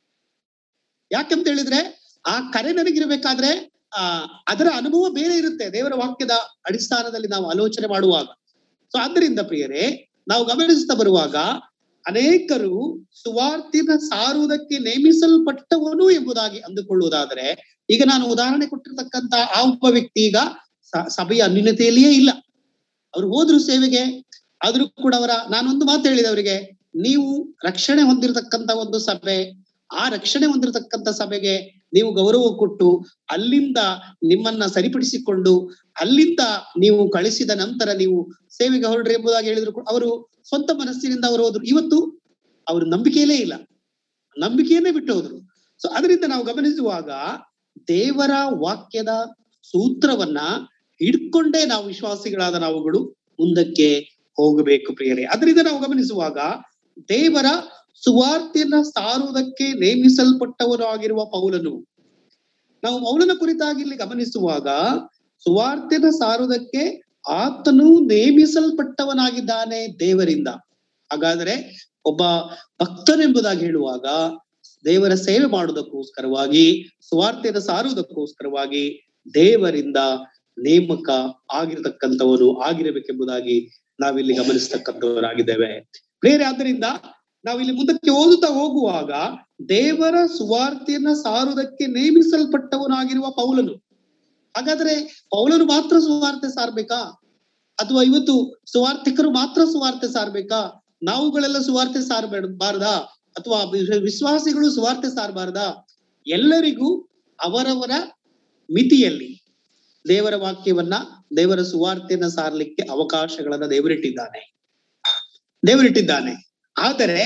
ಯಾಕಂತ ಹೇಳಿದ್ರೆ ಆ ಕರೆ ನನಗಿರ್ಬೇಕಾದ್ರೆ ಆ ಅದರ ಅನುಭವ ಬೇರೆ ಇರುತ್ತೆ ದೇವರ ವಾಕ್ಯದ ಅಡಿಸ್ಥಾನದಲ್ಲಿ ನಾವು ಆಲೋಚನೆ ಮಾಡುವಾಗ ಸೊ ಆದ್ದರಿಂದ ಪ್ರಿಯರೇ ನಾವು ಗಮನಿಸ್ತಾ ಬರುವಾಗ ಅನೇಕರು ಸುವಾರ್ತಿನ ಸಾರುವುದಕ್ಕೆ ನೇಮಿಸಲ್ಪಟ್ಟವನು ಎಂಬುದಾಗಿ ಅಂದುಕೊಳ್ಳುವುದಾದರೆ ಈಗ ನಾನು ಉದಾಹರಣೆ ಕೊಟ್ಟಿರ್ತಕ್ಕಂತ ಆ ಒಬ್ಬ ವ್ಯಕ್ತಿ ಈಗ ಸ- ಸಭೆಯ ಅನ್ಯೂನ್ಯತೆಯಲ್ಲಿಯೇ ಇಲ್ಲ ಅವ್ರು ಹೋದ್ರು ಸೇವೆಗೆ ಆದ್ರೂ ಕೂಡ ಅವರ ನಾನೊಂದು ಮಾತು ಹೇಳಿದೆ ಅವರಿಗೆ ನೀವು ರಕ್ಷಣೆ ಹೊಂದಿರತಕ್ಕಂತ ಒಂದು ಸಭೆ ಆ ರಕ್ಷಣೆ ಹೊಂದಿರತಕ್ಕಂತ ಸಭೆಗೆ ನೀವು ಗೌರವ ಕೊಟ್ಟು ಅಲ್ಲಿಂದ ನಿಮ್ಮನ್ನ ಸರಿಪಡಿಸಿಕೊಂಡು ಅಲ್ಲಿಂದ ನೀವು ಕಳಿಸಿದ ನಂತರ ನೀವು ಸೇವೆಗೆ ಹೊರಡ್ರಿ ಎಂಬುದಾಗಿ ಹೇಳಿದ್ರು ಕೂಡ ಅವರು ಸ್ವಂತ ಮನಸ್ಸಿನಿಂದ ಅವರು ಹೋದ್ರು ಇವತ್ತು ಅವರು ನಂಬಿಕೆಯಲ್ಲೇ ಇಲ್ಲ ನಂಬಿಕೆಯನ್ನೇ ಬಿಟ್ಟು ಹೋದ್ರು ಸೊ ಅದರಿಂದ ನಾವು ಗಮನಿಸುವಾಗ ದೇವರ ವಾಕ್ಯದ ಸೂತ್ರವನ್ನ ಹಿಡ್ಕೊಂಡೇ ನಾವು ವಿಶ್ವಾಸಿಗಳಾದ ನಾವುಗಳು ಮುಂದಕ್ಕೆ ಹೋಗಬೇಕು ಪ್ರಿಯರೇ ಅದರಿಂದ ನಾವು ಗಮನಿಸುವಾಗ ದೇವರ ಸುವಾರ್ತೆಯನ್ನ ಸಾರುವುದಕ್ಕೆ ನೇಮಿಸಲ್ಪಟ್ಟವನು ಆಗಿರುವ ಪೌಲನು ನಾವು ಪೌಲನ ಕುರಿತಾಗಿ ಇಲ್ಲಿ ಗಮನಿಸುವಾಗ ಸುವಾರ್ತೆನ ಸಾರುವುದಕ್ಕೆ ಆತನು ನೇಮಿಸಲ್ಪಟ್ಟವನಾಗಿದ್ದಾನೆ ದೇವರಿಂದ ಹಾಗಾದ್ರೆ ಒಬ್ಬ ಭಕ್ತನೆಂಬುದಾಗಿ ಹೇಳುವಾಗ ದೇವರ ಸೇವೆ ಮಾಡುವುದಕ್ಕೋಸ್ಕರವಾಗಿ ಸುವಾರ್ತೆಯನ್ನು ಸಾರುವುದಕ್ಕೋಸ್ಕರವಾಗಿ ದೇವರಿಂದ ನೇಮಕ ಆಗಿರತಕ್ಕಂಥವನು ಆಗಿರಬೇಕೆಂಬುದಾಗಿ ನಾವಿಲ್ಲಿ ಗಮನಿಸ್ತಕ್ಕಂಥವರಾಗಿದ್ದೇವೆ ಬೇರೆ ಆದ್ದರಿಂದ ನಾವಿಲ್ಲಿ ಮುಂದಕ್ಕೆ ಓದುತ್ತಾ ಹೋಗುವಾಗ ದೇವರ ಸುವಾರ್ತೆಯನ್ನ ಸಾರುವುದಕ್ಕೆ ನೇಮಿಸಲ್ಪಟ್ಟವನಾಗಿರುವ ಪೌಲನು ಹಾಗಾದ್ರೆ ಪೌಲನು ಮಾತ್ರ ಸುವಾರ್ತೆ ಸಾರ್ಬೇಕಾ ಅಥವಾ ಇವತ್ತು ಸುವಾರ್ಥಿಕರು ಮಾತ್ರ ಸುವಾರ್ತೆ ಸಾರ್ಬೇಕಾ ನಾವುಗಳೆಲ್ಲ ಸುವಾರ್ತೆ ಸಾರಬಾರ್ದಾ ಅಥವಾ ವಿ- ವಿಶ್ವಾಸಿಗಳು ಸುವಾರ್ತೆ ಸಾರಬಾರ್ದಾ ಎಲ್ಲರಿಗೂ ಅವರವರ ಮಿತಿಯಲ್ಲಿ ದೇವರ ವಾಕ್ಯವನ್ನ ದೇವರ ಸುವಾರ್ತೆಯನ್ನ ಸಾರಲಿಕ್ಕೆ ಅವಕಾಶಗಳನ್ನ ದೇವರಿಟ್ಟಿದ್ದಾನೆ ದೇವರಿಟ್ಟಿದ್ದಾನೆ ಆದರೆ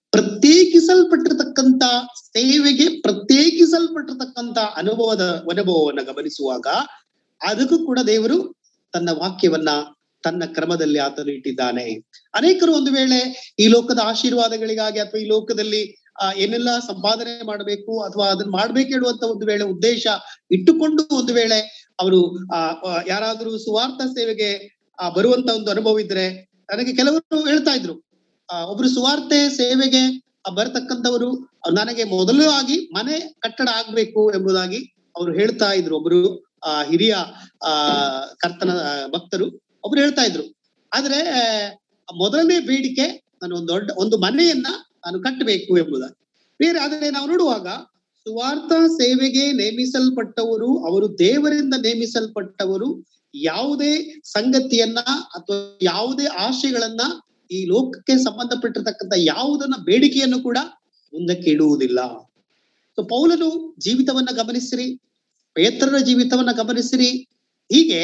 ಪ್ರತ್ಯೇಕಿಸಲ್ಪಟ್ಟಿರ್ತಕ್ಕಂತ ಸೇವೆಗೆ ಪ್ರತ್ಯೇಕಿಸಲ್ಪಟ್ಟಿರ್ತಕ್ಕಂತ ಅನುಭವದ ಅನುಭವವನ್ನ ಗಮನಿಸುವಾಗ ಅದಕ್ಕೂ ಕೂಡ ದೇವರು ತನ್ನ ವಾಕ್ಯವನ್ನ ತನ್ನ ಕ್ರಮದಲ್ಲಿ ಆತನು ಇಟ್ಟಿದ್ದಾನೆ ಅನೇಕರು ಒಂದು ವೇಳೆ ಈ ಲೋಕದ ಆಶೀರ್ವಾದಗಳಿಗಾಗಿ ಅಥವಾ ಈ ಲೋಕದಲ್ಲಿ ಆ ಏನೆಲ್ಲ ಸಂಪಾದನೆ ಮಾಡಬೇಕು ಅಥವಾ ಅದನ್ನ ಮಾಡ್ಬೇಕು ಹೇಳುವಂತ ಒಂದು ವೇಳೆ ಉದ್ದೇಶ ಇಟ್ಟುಕೊಂಡು ಒಂದು ವೇಳೆ ಅವರು ಆ ಆ, ಯಾರಾದ್ರೂ ಸುವಾರ್ಥ ಸೇವೆಗೆ ಆ, ಬರುವಂತ ಒಂದು ಅನುಭವ ಇದ್ರೆ ನನಗೆ ಕೆಲವರು ಹೇಳ್ತಾ ಇದ್ರು ಆ, ಒಬ್ರು ಸುವಾರ್ತೆ ಸೇವೆಗೆ ಆ, ಬರತಕ್ಕಂಥವರು ನನಗೆ ಮೊದಲು ಆಗಿ ಮನೆ ಕಟ್ಟಡ ಆಗ್ಬೇಕು ಎಂಬುದಾಗಿ ಅವರು ಹೇಳ್ತಾ ಇದ್ರು ಒಬ್ರು ಆ ಹಿರಿಯ ಆ ಕರ್ತನ ಆ, ಭಕ್ತರು ಒಬ್ರು ಹೇಳ್ತಾ ಇದ್ರು ಆದ್ರೆ ಆ, ಮೊದಲನೇ ಬೇಡಿಕೆ ನಾನು ಒಂದು ದೊಡ್ಡ ಒಂದು ಮನೆಯನ್ನ ನಾನು ಕಟ್ಟಬೇಕು ಎಂಬುದಾಗಿ ಬೇರೆ ಆದರೆ ನಾವು ನೋಡುವಾಗ ಸುವಾರ್ಥ ಸೇವೆಗೆ ನೇಮಿಸಲ್ಪಟ್ಟವರು ಅವರು ದೇವರಿಂದ ನೇಮಿಸಲ್ಪಟ್ಟವರು ಯಾವುದೇ ಸಂಗತಿಯನ್ನ ಅಥವಾ ಯಾವುದೇ ಆಶೆಗಳನ್ನ ಈ ಲೋಕಕ್ಕೆ ಸಂಬಂಧಪಟ್ಟಿರ್ತಕ್ಕಂಥ ಯಾವುದನ್ನ ಬೇಡಿಕೆಯನ್ನು ಕೂಡ ಮುಂದಕ್ಕೆ ಇಡುವುದಿಲ್ಲ ಸೊ ಪೌಲನು ಜೀವಿತವನ್ನ ಗಮನಿಸಿರಿ ಪೇತ್ರರ ಜೀವಿತವನ್ನ ಗಮನಿಸಿರಿ ಹೀಗೆ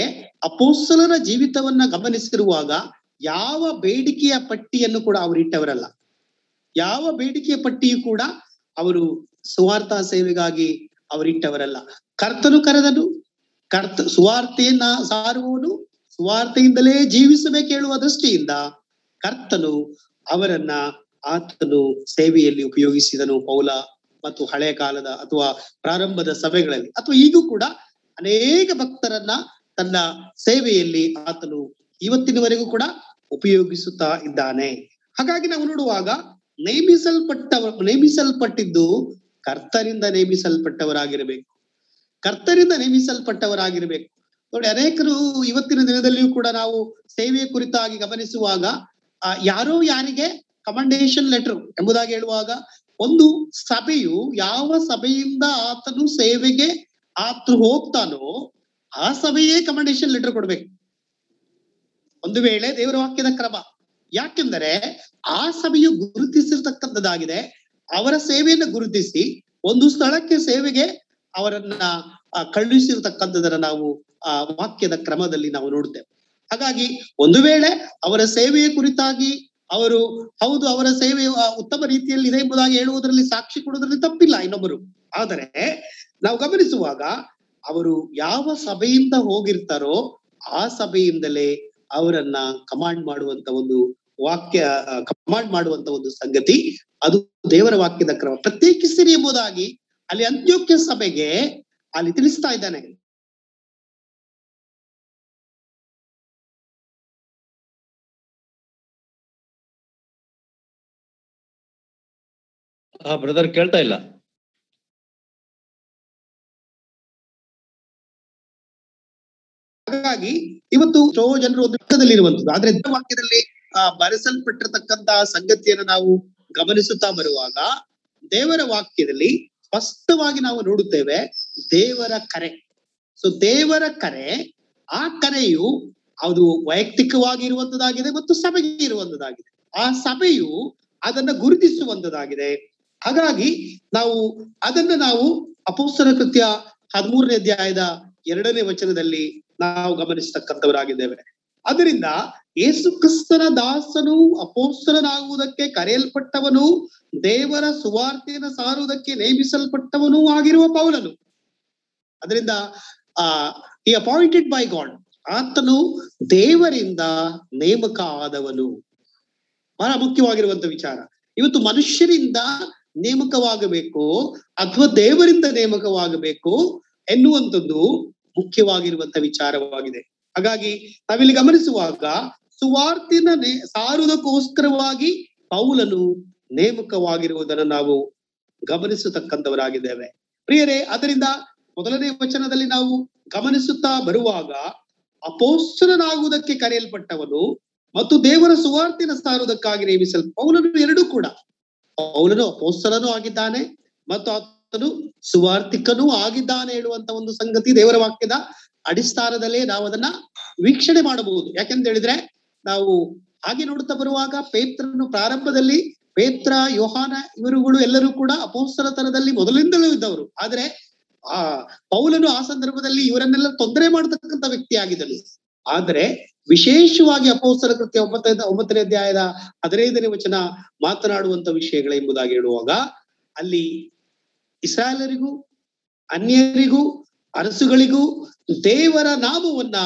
ಅಪೋಸ್ತಲರ ಜೀವಿತವನ್ನ ಗಮನಿಸಿರುವಾಗ ಯಾವ ಬೇಡಿಕೆಯ ಪಟ್ಟಿಯನ್ನು ಕೂಡ ಅವರು ಇಟ್ಟವರಲ್ಲ ಯಾವ ಬೇಡಿಕೆಯ ಪಟ್ಟಿಯೂ ಕೂಡ ಅವರು ಸುವಾರ್ಥ ಸೇವೆಗಾಗಿ ಅವರಿಟ್ಟವರಲ್ಲ ಕರ್ತನು ಕರೆದನು ಕರ್ತ ಸುವಾರ್ತೆಯನ್ನ ಸಾರುವವನು ಸುವಾರ್ತೆಯಿಂದಲೇ ಜೀವಿಸಬೇಕು ಹೇಳುವ ದೃಷ್ಟಿಯಿಂದ ಕರ್ತನು ಅವರನ್ನ ಆತನು ಸೇವೆಯಲ್ಲಿ ಉಪಯೋಗಿಸಿದನು ಪೌಲ ಮತ್ತು ಹಳೆಯ ಕಾಲದ ಅಥವಾ ಪ್ರಾರಂಭದ ಸಭೆಗಳಲ್ಲಿ ಅಥವಾ ಈಗೂ ಕೂಡ ಅನೇಕ ಭಕ್ತರನ್ನ ತನ್ನ ಸೇವೆಯಲ್ಲಿ ಆತನು ಇವತ್ತಿನವರೆಗೂ ಕೂಡ ಉಪಯೋಗಿಸುತ್ತಾ ಇದ್ದಾನೆ ಹಾಗಾಗಿ ನಾವು ನೋಡುವಾಗ ನೇಮಿಸಲ್ಪಟ್ಟವ ನೇಮಿಸಲ್ಪಟ್ಟಿದ್ದು ಕರ್ತರಿಂದ ನೇಮಿಸಲ್ಪಟ್ಟವರಾಗಿರಬೇಕು ಕರ್ತರಿಂದ ನೇಮಿಸಲ್ಪಟ್ಟವರಾಗಿರ್ಬೇಕು ನೋಡಿ ಅನೇಕರು ಇವತ್ತಿನ ದಿನದಲ್ಲಿಯೂ ಕೂಡ ನಾವು ಸೇವೆಯ ಕುರಿತಾಗಿ ಗಮನಿಸುವಾಗ ಆ ಯಾರೋ ಯಾರಿಗೆ ಕಮೆಂಡೇಶನ್ ಲೆಟರ್ ಎಂಬುದಾಗಿ ಹೇಳುವಾಗ ಒಂದು ಸಭೆಯು ಯಾವ ಸಭೆಯಿಂದ ಆತನು ಸೇವೆಗೆ ಆತ ಹೋಗ್ತಾನೋ ಆ ಸಭೆಯೇ ಕಮೆಂಡೇಶನ್ ಲೆಟರ್ ಕೊಡ್ಬೇಕು ಒಂದು ವೇಳೆ ದೇವರ ವಾಕ್ಯದ ಕ್ರಮ ಯಾಕೆಂದರೆ ಆ ಸಭೆಯು ಗುರುತಿಸಿರ್ತಕ್ಕಂಥದ್ದಾಗಿದೆ ಅವರ ಸೇವೆಯನ್ನು ಗುರುತಿಸಿ ಒಂದು ಸ್ಥಳಕ್ಕೆ ಸೇವೆಗೆ ಅವರನ್ನ ಆ, ಕಳುಹಿಸಿರ್ತಕ್ಕಂಥದನ್ನ ನಾವು ಆ ವಾಕ್ಯದ ಕ್ರಮದಲ್ಲಿ ನಾವು ನೋಡುತ್ತೇವೆ ಹಾಗಾಗಿ ಒಂದು ವೇಳೆ ಅವರ ಸೇವೆಯ ಕುರಿತಾಗಿ ಅವರು ಹೌದು ಅವರ ಸೇವೆ ಆ, ಉತ್ತಮ ರೀತಿಯಲ್ಲಿ ಇದೆ ಎಂಬುದಾಗಿ ಹೇಳುವುದರಲ್ಲಿ ಸಾಕ್ಷಿ ಕೊಡುವುದರಲ್ಲಿ ತಪ್ಪಿಲ್ಲ ಇನ್ನೊಬ್ಬರು ಆದರೆ ನಾವು ಗಮನಿಸುವಾಗ ಅವರು ಯಾವ ಸಭೆಯಿಂದ ಹೋಗಿರ್ತಾರೋ ಆ ಸಭೆಯಿಂದಲೇ ಅವರನ್ನ ಕಮಾಂಡ್ ಮಾಡುವಂತ ಒಂದು ವಾಕ್ಯ ಕಮಾಂಡ್ ಮಾಡುವಂತ ಒಂದು ಸಂಗತಿ ಅದು ದೇವರ ವಾಕ್ಯದ ಕ್ರಮ ಪ್ರತ್ಯೇಕಿಸಿರಿ ಎಂಬುದಾಗಿ ಅಲ್ಲಿ ಅಂತ್ಯೋಕ್ಯ ಸಭೆಗೆ ಅಲ್ಲಿ ತಿಳಿಸ್ತಾ ಇದ್ದಾನೆ ಹಾ ಬ್ರದರ್ ಕೇಳ್ತಾ ಇಲ್ಲ ಹಾಗಾಗಿ ಇವತ್ತು ಎಷ್ಟೋ ಜನರು ಒಂದು ದುಃಖದಲ್ಲಿ ಇರುವಂತದ್ದು ಆದ್ರೆ ದೇವರ ವಾಕ್ಯದಲ್ಲಿ ಆ ಬರೆಸಲ್ಪಟ್ಟಿರತಕ್ಕಂತಹ ಸಂಗತಿಯನ್ನು ನಾವು ಗಮನಿಸುತ್ತಾ ಬರುವಾಗ ದೇವರ ವಾಕ್ಯದಲ್ಲಿ ಸ್ಪಷ್ಟವಾಗಿ ನಾವು ನೋಡುತ್ತೇವೆ ದೇವರ ಕರೆ ಸೊ ದೇವರ ಕರೆ ಆ ಕರೆಯು ಅದು ವೈಯಕ್ತಿಕವಾಗಿ ಇರುವಂತದಾಗಿದೆ ಮತ್ತು ಸಭೆಗೆ ಇರುವಂತದಾಗಿದೆ ಆ ಸಭೆಯು ಅದನ್ನ ಗುರುತಿಸುವಂತದಾಗಿದೆ ಹಾಗಾಗಿ ನಾವು ಅದನ್ನ ನಾವು ಅಪೋಸ್ತರ ಕೃತ್ಯ ಹದಿಮೂರನೇ ಅಧ್ಯಾಯದ ಎರಡನೇ ವಚನದಲ್ಲಿ ನಾವು ಗಮನಿಸತಕ್ಕಂಥವರಾಗಿದ್ದೇವೆ ಅದರಿಂದ ಯೇಸು ಕ್ರಿಸ್ತನ ದಾಸನು ಅಪೋಸ್ತರನಾಗುವುದಕ್ಕೆ ಕರೆಯಲ್ಪಟ್ಟವನು ದೇವರ ಸುವಾರ್ತೆಯನ್ನು ಸಾರುವುದಕ್ಕೆ ನೇಮಿಸಲ್ಪಟ್ಟವನೂ ಆಗಿರುವ ಪೌಲನು ಅದರಿಂದ ಆ ಈ ಅಪಾಯಿಂಟೆಡ್ ಬೈ ಗಾಡ್ ಆತನು ದೇವರಿಂದ ನೇಮಕ ಆದವನು ಬಹಳ ಮುಖ್ಯವಾಗಿರುವಂತ ವಿಚಾರ ಇವತ್ತು ಮನುಷ್ಯರಿಂದ ನೇಮಕವಾಗಬೇಕು ಅಥವಾ ದೇವರಿಂದ ನೇಮಕವಾಗಬೇಕು ಎನ್ನುವಂಥದ್ದು ಮುಖ್ಯವಾಗಿರುವಂತ ವಿಚಾರವಾಗಿದೆ ಹಾಗಾಗಿ ನಾವಿಲ್ಲಿ ಗಮನಿಸುವಾಗ ಸುವಾರ್ತಿನ ನೇ ಸಾರುವುದಕ್ಕೋಸ್ಕರವಾಗಿ ಪೌಲನು ನೇಮಕವಾಗಿರುವುದನ್ನು ನಾವು ಗಮನಿಸತಕ್ಕಂಥವರಾಗಿದ್ದೇವೆ ಪ್ರಿಯರೇ ಅದರಿಂದ ಮೊದಲನೇ ವಚನದಲ್ಲಿ ನಾವು ಗಮನಿಸುತ್ತಾ ಬರುವಾಗ ಅಪೋಸ್ತರನಾಗುವುದಕ್ಕೆ ಕರೆಯಲ್ಪಟ್ಟವನು ಮತ್ತು ದೇವರ ಸುವಾರ್ತಿನ ಸಾರುವುದಕ್ಕಾಗಿ ನೇಮಿಸಲ್ ಪೌಲನು ಎರಡೂ ಕೂಡ ಪೌಲನು ಅಪೋಸ್ತರನೂ ಆಗಿದ್ದಾನೆ ಮತ್ತು ಆತನು ಸುವಾರ್ತಿಕನೂ ಆಗಿದ್ದಾನೆ ಹೇಳುವಂತ ಒಂದು ಸಂಗತಿ ದೇವರ ವಾಕ್ಯದ ಅಡಿಸ್ಥಾನದಲ್ಲೇ ನಾವು ಅದನ್ನ ವೀಕ್ಷಣೆ ಮಾಡಬಹುದು ಯಾಕೆಂತ ಹೇಳಿದ್ರೆ ನಾವು ಹಾಗೆ ನೋಡುತ್ತಾ ಬರುವಾಗ ಪೇತ್ರನು ಪ್ರಾರಂಭದಲ್ಲಿ ಪೇತ್ರ ಯೋಹಾನ ಇವರುಗಳು ಎಲ್ಲರೂ ಕೂಡ ಅಪೋಸ್ತರತನದಲ್ಲಿ ಮೊದಲಿಂದಲೂ ಇದ್ದವರು ಆದ್ರೆ ಆ ಪೌಲನು ಆ ಸಂದರ್ಭದಲ್ಲಿ ಇವರನ್ನೆಲ್ಲ ತೊಂದರೆ ಮಾಡತಕ್ಕಂತ ವ್ಯಕ್ತಿ ಆಗಿದ್ದನು ಆದ್ರೆ ವಿಶೇಷವಾಗಿ ಅಪೋಸ್ತರ ಕೃತ್ಯ ಒಂಬತ್ತನೇ ಒಂಬತ್ತನೇ ಅಧ್ಯಾಯದ ಹದಿನೈದನೇ ವಚನ ಮಾತನಾಡುವಂತ ವಿಷಯಗಳು ಎಂಬುದಾಗಿ ಹೇಳುವಾಗ ಅಲ್ಲಿ ಇಸ್ರಾಯೇಲರಿಗೂ ಅನ್ಯರಿಗೂ ಅರಸುಗಳಿಗೂ ದೇವರ ನಾಮವನ್ನ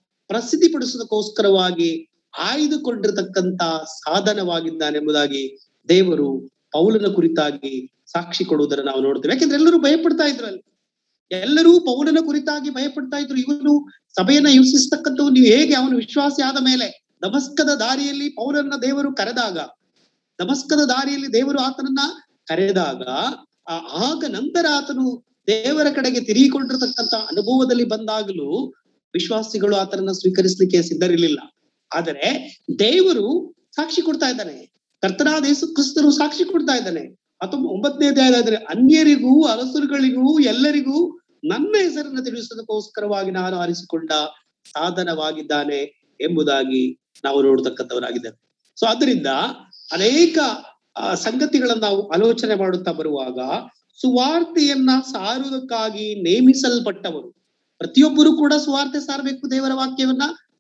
ಪ್ರಸಿದ್ಧಿಪಡಿಸೋದಕ್ಕೋಸ್ಕರವಾಗಿ ಆಯ್ದುಕೊಂಡಿರತಕ್ಕಂತ ಸಾಧನವಾಗಿದ್ದಾನೆಂಬುದಾಗಿ ದೇವರು ಪೌಲನ ಕುರಿತಾಗಿ ಸಾಕ್ಷಿ ಕೊಡುವುದನ್ನು ನಾವು ನೋಡ್ತೇವೆ ಯಾಕೆಂದ್ರೆ ಎಲ್ಲರೂ ಭಯಪಡ್ತಾ ಇದ್ರು ಅಲ್ಲಿ ಎಲ್ಲರೂ ಪೌಲನ ಕುರಿತಾಗಿ ಭಯಪಡ್ತಾ ಇದ್ರು ಇವನು ಸಭೆಯನ್ನ ಹಿಂಸಿಸ್ತಕ್ಕಂಥವು ನೀವು ಹೇಗೆ ಅವನು ವಿಶ್ವಾಸಿ ಆದ ಮೇಲೆ ದಮಸ್ಕದ ದಾರಿಯಲ್ಲಿ ಪೌಲನ ದೇವರು ಕರೆದಾಗ ದಮಸ್ಕದ ದಾರಿಯಲ್ಲಿ ದೇವರು ಆತನನ್ನ ಕರೆದಾಗ ಆ- ಆಗ ನಂತರ ಆತನು ದೇವರ ಕಡೆಗೆ ತಿರುಗಿಕೊಂಡಿರ್ತಕ್ಕಂಥ ಅನುಭವದಲ್ಲಿ ಬಂದಾಗಲೂ ವಿಶ್ವಾಸಿಗಳು ಆತನನ್ನ ಸ್ವೀಕರಿಸಲಿಕ್ಕೆ ಸಿದ್ಧರಿರ್ಲಿಲ್ಲ ಆದರೆ ದೇವರು ಸಾಕ್ಷಿ ಕೊಡ್ತಾ ಇದ್ದಾನೆ ಕರ್ತನಾದ ಯೇಸು ಕ್ರಿಸ್ತನು ಸಾಕ್ಷಿ ಕೊಡ್ತಾ ಇದ್ದಾನೆ ಅಥವಾ ಒಂಬತ್ತನೇ ಅಧ್ಯಾಯದಾದ್ರೆ ಅನ್ಯರಿಗೂ ಅರಸರುಗಳಿಗೂ ಎಲ್ಲರಿಗೂ ನನ್ನ ಹೆಸರನ್ನು ತಿಳಿಸೋದಕ್ಕೋಸ್ಕರವಾಗಿ ನಾನು ಆರಿಸಿಕೊಂಡ ಸಾಧನವಾಗಿದ್ದಾನೆ ಎಂಬುದಾಗಿ ನಾವು ನೋಡ್ತಕ್ಕಂಥವರಾಗಿದ್ದೇವೆ ಸೊ ಅದರಿಂದ ಅನೇಕ ಆ, ಸಂಗತಿಗಳನ್ನ ನಾವು ಆಲೋಚನೆ ಮಾಡುತ್ತಾ ಬರುವಾಗ ಸುವಾರ್ತೆಯನ್ನ ಸಾರುವುದಕ್ಕಾಗಿ ನೇಮಿಸಲ್ಪಟ್ಟವರು ಪ್ರತಿಯೊಬ್ಬರು ಕೂಡ ಸುವಾರ್ತೆ ಸಾರಬೇಕು ದೇವರ ವಾಕ್ಯವನ್ನ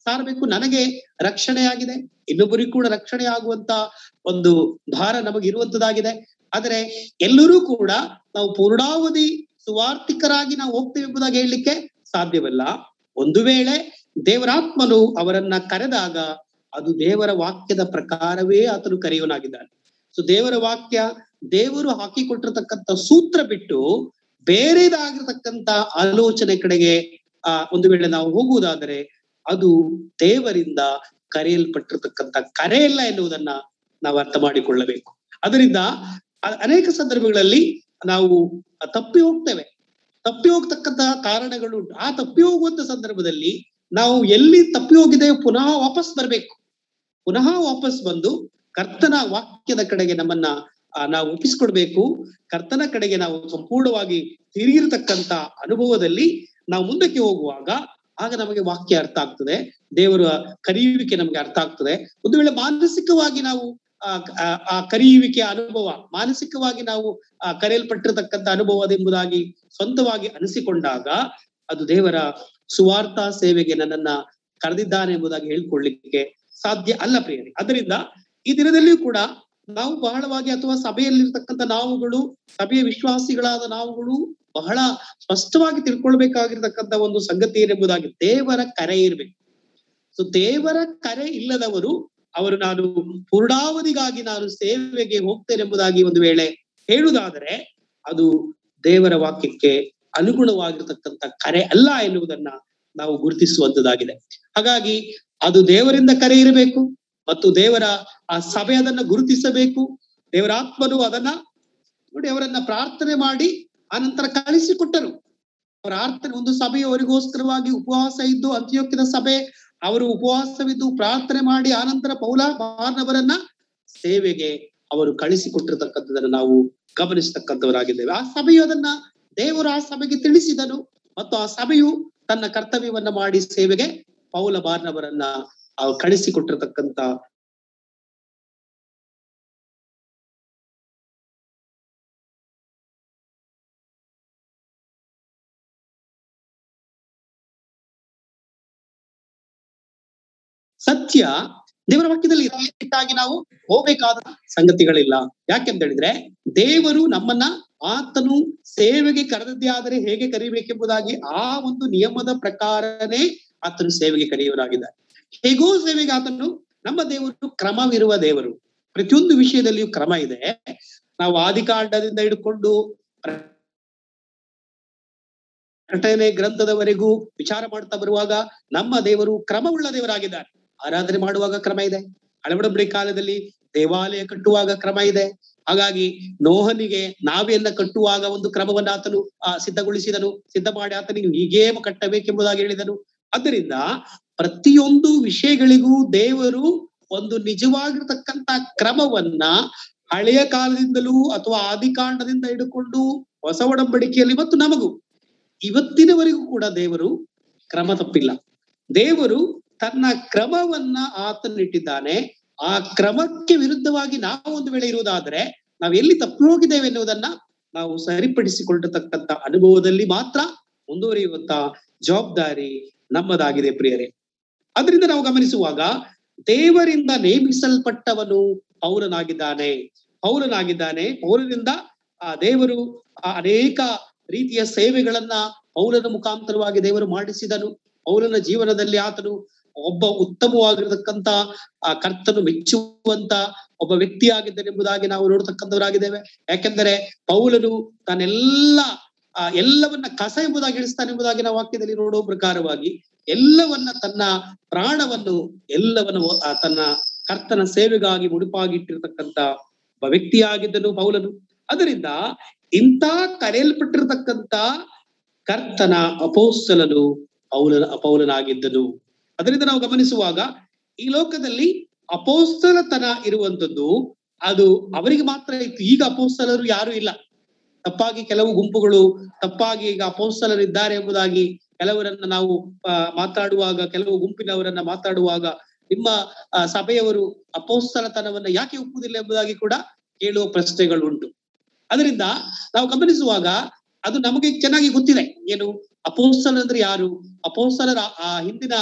ಸಾರಬೇಕು ನನಗೆ ರಕ್ಷಣೆ ಆಗಿದೆ ಇನ್ನೊಬ್ಬರಿಗೂ ಕೂಡ ರಕ್ಷಣೆ ಆಗುವಂತ ಒಂದು ಭಾರ ನಮಗೆ ಇರುವಂತದ್ದಾಗಿದೆ ಆದರೆ ಎಲ್ಲರೂ ಕೂಡ ನಾವು ಪೂರ್ಣಾವಧಿ ಸುವಾರ್ಥಿಕರಾಗಿ ನಾವು ಹೋಗ್ತೇವೆ ಎಂಬುದಾಗಿ ಹೇಳಲಿಕ್ಕೆ ಸಾಧ್ಯವಿಲ್ಲ ಒಂದು ವೇಳೆ ದೇವರಾತ್ಮನು ಅವರನ್ನ ಕರೆದಾಗ ಅದು ದೇವರ ವಾಕ್ಯದ ಪ್ರಕಾರವೇ ಆತನು ಕರೆಯುವನಾಗಿದ್ದಾನೆ ಸೊ ದೇವರ ವಾಕ್ಯ ದೇವರು ಹಾಕಿಕೊಟ್ಟಿರ್ತಕ್ಕಂಥ ಸೂತ್ರ ಬಿಟ್ಟು ಬೇರೆದಾಗಿರ್ತಕ್ಕಂಥ ಆಲೋಚನೆ ಕಡೆಗೆ ಆ ಒಂದು ವೇಳೆ ನಾವು ಹೋಗುವುದಾದರೆ ಅದು ದೇವರಿಂದ ಕರೆಯಲ್ಪಟ್ಟಿರ್ತಕ್ಕಂಥ ಕರೆಯಲ್ಲ ಎನ್ನುವುದನ್ನ ನಾವು ಅರ್ಥ ಮಾಡಿಕೊಳ್ಳಬೇಕು ಅದರಿಂದ ಅ- ಅನೇಕ ಸಂದರ್ಭಗಳಲ್ಲಿ ನಾವು ತಪ್ಪಿ ಹೋಗ್ತೇವೆ ತಪ್ಪಿ ಹೋಗ್ತಕ್ಕಂತ ಕಾರಣಗಳು ಉಂಟು ಆ ತಪ್ಪಿ ಹೋಗುವಂತ ಸಂದರ್ಭದಲ್ಲಿ ನಾವು ಎಲ್ಲಿ ತಪ್ಪಿ ಹೋಗಿದ್ದೇವೆ ಪುನಃ ವಾಪಸ್ ಬರ್ಬೇಕು ಪುನಃ ವಾಪಸ್ ಬಂದು ಕರ್ತನ ವಾಕ್ಯದ ಕಡೆಗೆ ನಮ್ಮನ್ನ ಆ, ನಾವು ಒಪ್ಪಿಸ್ಕೊಡ್ಬೇಕು ಕರ್ತನ ಕಡೆಗೆ ನಾವು ಸಂಪೂರ್ಣವಾಗಿ ತಿರುಗಿರತಕ್ಕಂತ ಅನುಭವದಲ್ಲಿ ನಾವು ಮುಂದಕ್ಕೆ ಹೋಗುವಾಗ ಆಗ ನಮಗೆ ವಾಕ್ಯ ಅರ್ಥ ಆಗ್ತದೆ ದೇವರ ಕರೆಯುವಿಕೆ ನಮಗೆ ಅರ್ಥ ಆಗ್ತದೆ ಒಂದು ವೇಳೆ ಮಾನಸಿಕವಾಗಿ ನಾವು ಆ ಆ- ಆ ಕರೆಯುವಿಕೆ ಅನುಭವ ಮಾನಸಿಕವಾಗಿ ನಾವು ಆ ಕರೆಯಲ್ಪಟ್ಟಿರತಕ್ಕಂತ ಅನುಭವ ಎಂಬುದಾಗಿ ಸ್ವಂತವಾಗಿ ಅನಿಸಿಕೊಂಡಾಗ ಅದು ದೇವರ ಸುವಾರ್ಥ ಸೇವೆಗೆ ನನ್ನನ್ನ ಕರೆದಿದ್ದಾನೆ ಎಂಬುದಾಗಿ ಹೇಳ್ಕೊಳ್ಳಿಕ್ಕೆ ಸಾಧ್ಯ ಅಲ್ಲ ಪ್ರಿಯರೇ ಅದರಿಂದ ಈ ದಿನದಲ್ಲಿಯೂ ಕೂಡ ನಾವು ಬಹಳವಾಗಿ ಅಥವಾ ಸಭೆಯಲ್ಲಿರ್ತಕ್ಕಂಥ ನಾವುಗಳು ಸಭೆಯ ವಿಶ್ವಾಸಿಗಳಾದ ನಾವುಗಳು ಬಹಳ ಸ್ಪಷ್ಟವಾಗಿ ತಿಳ್ಕೊಳ್ಬೇಕಾಗಿರ್ತಕ್ಕಂಥ ಒಂದು ಸಂಗತಿ ಏನೆಂಬುದಾಗಿ ದೇವರ ಕರೆ ಇರ್ಬೇಕು ಸೊ ದೇವರ ಕರೆ ಇಲ್ಲದವರು ಅವರು ನಾನು ಪೂರ್ಣಾವಧಿಗಾಗಿ ನಾನು ಸೇವೆಗೆ ಹೋಗ್ತೇನೆ ಎಂಬುದಾಗಿ ಒಂದು ವೇಳೆ ಹೇಳುವುದಾದರೆ ಅದು ದೇವರ ವಾಕ್ಯಕ್ಕೆ ಅನುಗುಣವಾಗಿರ್ತಕ್ಕಂಥ ಕರೆ ಅಲ್ಲ ಎನ್ನುವುದನ್ನ ನಾವು ಗುರುತಿಸುವಂತದ್ದಾಗಿದೆ ಹಾಗಾಗಿ ಅದು ದೇವರಿಂದ ಕರೆ ಇರಬೇಕು ಮತ್ತು ದೇವರ ಆ ಸಭೆ ಅದನ್ನ ಗುರುತಿಸಬೇಕು ದೇವರ ಆತ್ಮನು ಅದನ್ನ ನೋಡಿ ಅವರನ್ನ ಪ್ರಾರ್ಥನೆ ಮಾಡಿ ಆನಂತರ ಕಳಿಸಿಕೊಟ್ಟರು ಅವರ ಪ್ರಾರ್ಥನೆ ಒಂದು ಸಭೆಯವರಿಗೋಸ್ಕರವಾಗಿ ಉಪವಾಸ ಇದ್ದು ಅಂತ್ಯೋಕ್ಯದ ಸಭೆ ಅವರು ಉಪವಾಸವಿದ್ದು ಪ್ರಾರ್ಥನೆ ಮಾಡಿ ಆನಂತರ ಪೌಲ ಬಾರ್ನವರನ್ನ ಸೇವೆಗೆ ಅವರು ಕಳಿಸಿಕೊಟ್ಟಿರ್ತಕ್ಕಂಥದನ್ನ ನಾವು ಗಮನಿಸತಕ್ಕಂಥವರಾಗಿದ್ದೇವೆ ಆ ಸಭೆಯು ಅದನ್ನ ದೇವರು ಆ ಸಭೆಗೆ ತಿಳಿಸಿದನು ಮತ್ತು ಆ ಸಭೆಯು ತನ್ನ ಕರ್ತವ್ಯವನ್ನ ಮಾಡಿ ಸೇವೆಗೆ ಪೌಲ ಬಾರ್ನವರನ್ನ ಅವ್ರು ಕಳಿಸಿಕೊಟ್ಟಿರ್ತಕ್ಕಂಥ ಸತ್ಯ ದೇವರ ವಾಕ್ಯದಲ್ಲಿ ಇಟ್ಟಾಗಿ ನಾವು ಹೋಗ್ಬೇಕಾದ ಸಂಗತಿಗಳಿಲ್ಲ ಯಾಕೆಂತ ಹೇಳಿದ್ರೆ ದೇವರು ನಮ್ಮನ್ನ ಆತನು ಸೇವೆಗೆ ಕರೆದದ್ದೇ ಆದರೆ ಹೇಗೆ ಕರಿಬೇಕೆಂಬುದಾಗಿ ಆ ಒಂದು ನಿಯಮದ ಪ್ರಕಾರನೇ ಆತನು ಸೇವೆಗೆ ಕರೆಯುವರಾಗಿದ್ದಾರೆ ಹೇಗೋ ಸೇವೆಗೆ ಆತನು ನಮ್ಮ ದೇವರು ಕ್ರಮವಿರುವ ದೇವರು ಪ್ರತಿಯೊಂದು ವಿಷಯದಲ್ಲಿಯೂ ಕ್ರಮ ಇದೆ ನಾವು ಆದಿಕಾಂಡದಿಂದ ಹಿಡ್ಕೊಂಡು ಪ್ರಕಟಣೆ ಗ್ರಂಥದವರೆಗೂ ವಿಚಾರ ಮಾಡ್ತಾ ಬರುವಾಗ ನಮ್ಮ ದೇವರು ಕ್ರಮವುಳ್ಳ ದೇವರಾಗಿದ್ದಾರೆ ಆರಾಧನೆ ಮಾಡುವಾಗ ಕ್ರಮ ಇದೆ ಹಳಬಡಂಬಡಿ ಕಾಲದಲ್ಲಿ ದೇವಾಲಯ ಕಟ್ಟುವಾಗ ಕ್ರಮ ಇದೆ ಹಾಗಾಗಿ ನೋಹನಿಗೆ ನಾವೆಯನ್ನ ಕಟ್ಟುವಾಗ ಒಂದು ಕ್ರಮವನ್ನ ಆತನು ಆ ಸಿದ್ಧಗೊಳಿಸಿದನು ಸಿದ್ಧ ಮಾಡಿ ಆತನಿಗೆ ಹೀಗೇ ಕಟ್ಟಬೇಕೆಂಬುದಾಗಿ ಹೇಳಿದನು ಆದ್ದರಿಂದ ಪ್ರತಿಯೊಂದು ವಿಷಯಗಳಿಗೂ ದೇವರು ಒಂದು ನಿಜವಾಗಿರ್ತಕ್ಕಂತ ಕ್ರಮವನ್ನ ಹಳೆಯ ಕಾಲದಿಂದಲೂ ಅಥವಾ ಆದಿಕಾಂಡದಿಂದ ಹಿಡ್ಕೊಂಡು ಹೊಸ ಒಡಂಬಡಿಕೆಯಲ್ಲಿ ಮತ್ತು ನಮಗೂ ಇವತ್ತಿನವರೆಗೂ ಕೂಡ ದೇವರು ಕ್ರಮ ತಪ್ಪಿಲ್ಲ ದೇವರು ತನ್ನ ಕ್ರಮವನ್ನ ಆತನಿಟ್ಟಿದ್ದಾನೆ ಆ ಕ್ರಮಕ್ಕೆ ವಿರುದ್ಧವಾಗಿ ನಾವು ಒಂದು ವೇಳೆ ಇರುವುದಾದ್ರೆ ನಾವು ಎಲ್ಲಿ ತಪ್ಪಿ ಹೋಗಿದ್ದೇವೆ ಎನ್ನುವುದನ್ನ ನಾವು ಸರಿಪಡಿಸಿಕೊಳ್ಳತಕ್ಕಂತ ಅನುಭವದಲ್ಲಿ ಮಾತ್ರ ಮುಂದುವರಿಯುವಂತ ಜವಾಬ್ದಾರಿ ನಮ್ಮದಾಗಿದೆ ಪ್ರಿಯರೇ ಅದರಿಂದ ನಾವು ಗಮನಿಸುವಾಗ ದೇವರಿಂದ ನೇಮಿಸಲ್ಪಟ್ಟವನು ಪೌರನಾಗಿದ್ದಾನೆ ಪೌರನಾಗಿದ್ದಾನೆ ಪೌರನಿಂದ ಆ ದೇವರು ಆ ಅನೇಕ ರೀತಿಯ ಸೇವೆಗಳನ್ನ ಪೌಲನ ಮುಖಾಂತರವಾಗಿ ದೇವರು ಮಾಡಿಸಿದನು ಪೌಲನ ಜೀವನದಲ್ಲಿ ಆತನು ಒಬ್ಬ ಉತ್ತಮವಾಗಿರತಕ್ಕಂತ ಆ ಕರ್ತನು ಮೆಚ್ಚುವಂತ ಒಬ್ಬ ವ್ಯಕ್ತಿಯಾಗಿದ್ದನೆಂಬುದಾಗಿ ನಾವು ನೋಡ್ತಕ್ಕಂಥವರಾಗಿದ್ದೇವೆ ಯಾಕೆಂದರೆ ಪೌಲನು ತಾನೆಲ್ಲ ಆ ಎಲ್ಲವನ್ನ ಕಸ ಎಂಬುದಾಗಿ ಇಳಿಸ್ತಾನೆ ಎಂಬುದಾಗಿ ನಾವು ವಾಕ್ಯದಲ್ಲಿ ನೋಡುವ ಪ್ರಕಾರವಾಗಿ ಎಲ್ಲವನ್ನ ತನ್ನ ಪ್ರಾಣವನ್ನು ಎಲ್ಲವನ್ನು ಆ ತನ್ನ ಕರ್ತನ ಸೇವೆಗಾಗಿ ಮುಡುಪಾಗಿಟ್ಟಿರ್ತಕ್ಕಂತ ಒಬ್ಬ ವ್ಯಕ್ತಿಯಾಗಿದ್ದನು ಪೌಲನು ಅದರಿಂದ ಇಂಥ ಕರೆಯಲ್ಪಟ್ಟಿರ್ತಕ್ಕಂತ ಕರ್ತನ ಅಪೋಸ್ತಲನು ಪೌಲನ ಅಪೌಲನಾಗಿದ್ದನು ಅದರಿಂದ ನಾವು ಗಮನಿಸುವಾಗ ಈ ಲೋಕದಲ್ಲಿ ಅಪೋಸ್ತಲತನ ಇರುವಂತದ್ದು ಅದು ಅವರಿಗೆ ಮಾತ್ರ ಇತ್ತು ಈಗ ಅಪೋಸ್ತಲರು ಯಾರು ಇಲ್ಲ ತಪ್ಪಾಗಿ ಕೆಲವು ಗುಂಪುಗಳು ತಪ್ಪಾಗಿ ಈಗ ಅಪೋಸ್ತಲರಿದ್ದಾರೆ ಎಂಬುದಾಗಿ ಕೆಲವರನ್ನ ನಾವು ಆ, ಮಾತಾಡುವಾಗ ಕೆಲವು ಗುಂಪಿನವರನ್ನ ಮಾತಾಡುವಾಗ ನಿಮ್ಮ ಆ, ಸಭೆಯವರು ಅಪೋಸ್ತಲತನವನ್ನ ಯಾಕೆ ಒಪ್ಪುವುದಿಲ್ಲ ಎಂಬುದಾಗಿ ಕೂಡ ಕೇಳುವ ಪ್ರಶ್ನೆಗಳು ಉಂಟು ಅದರಿಂದ ನಾವು ಗಮನಿಸುವಾಗ ಅದು ನಮಗೆ ಚೆನ್ನಾಗಿ ಗೊತ್ತಿದೆ ಏನು ಅಪೋಸ್ತಲ ಅಂದ್ರೆ ಯಾರು ಅಪೋಸ್ತಲರ ಆ ಹಿಂದಿನ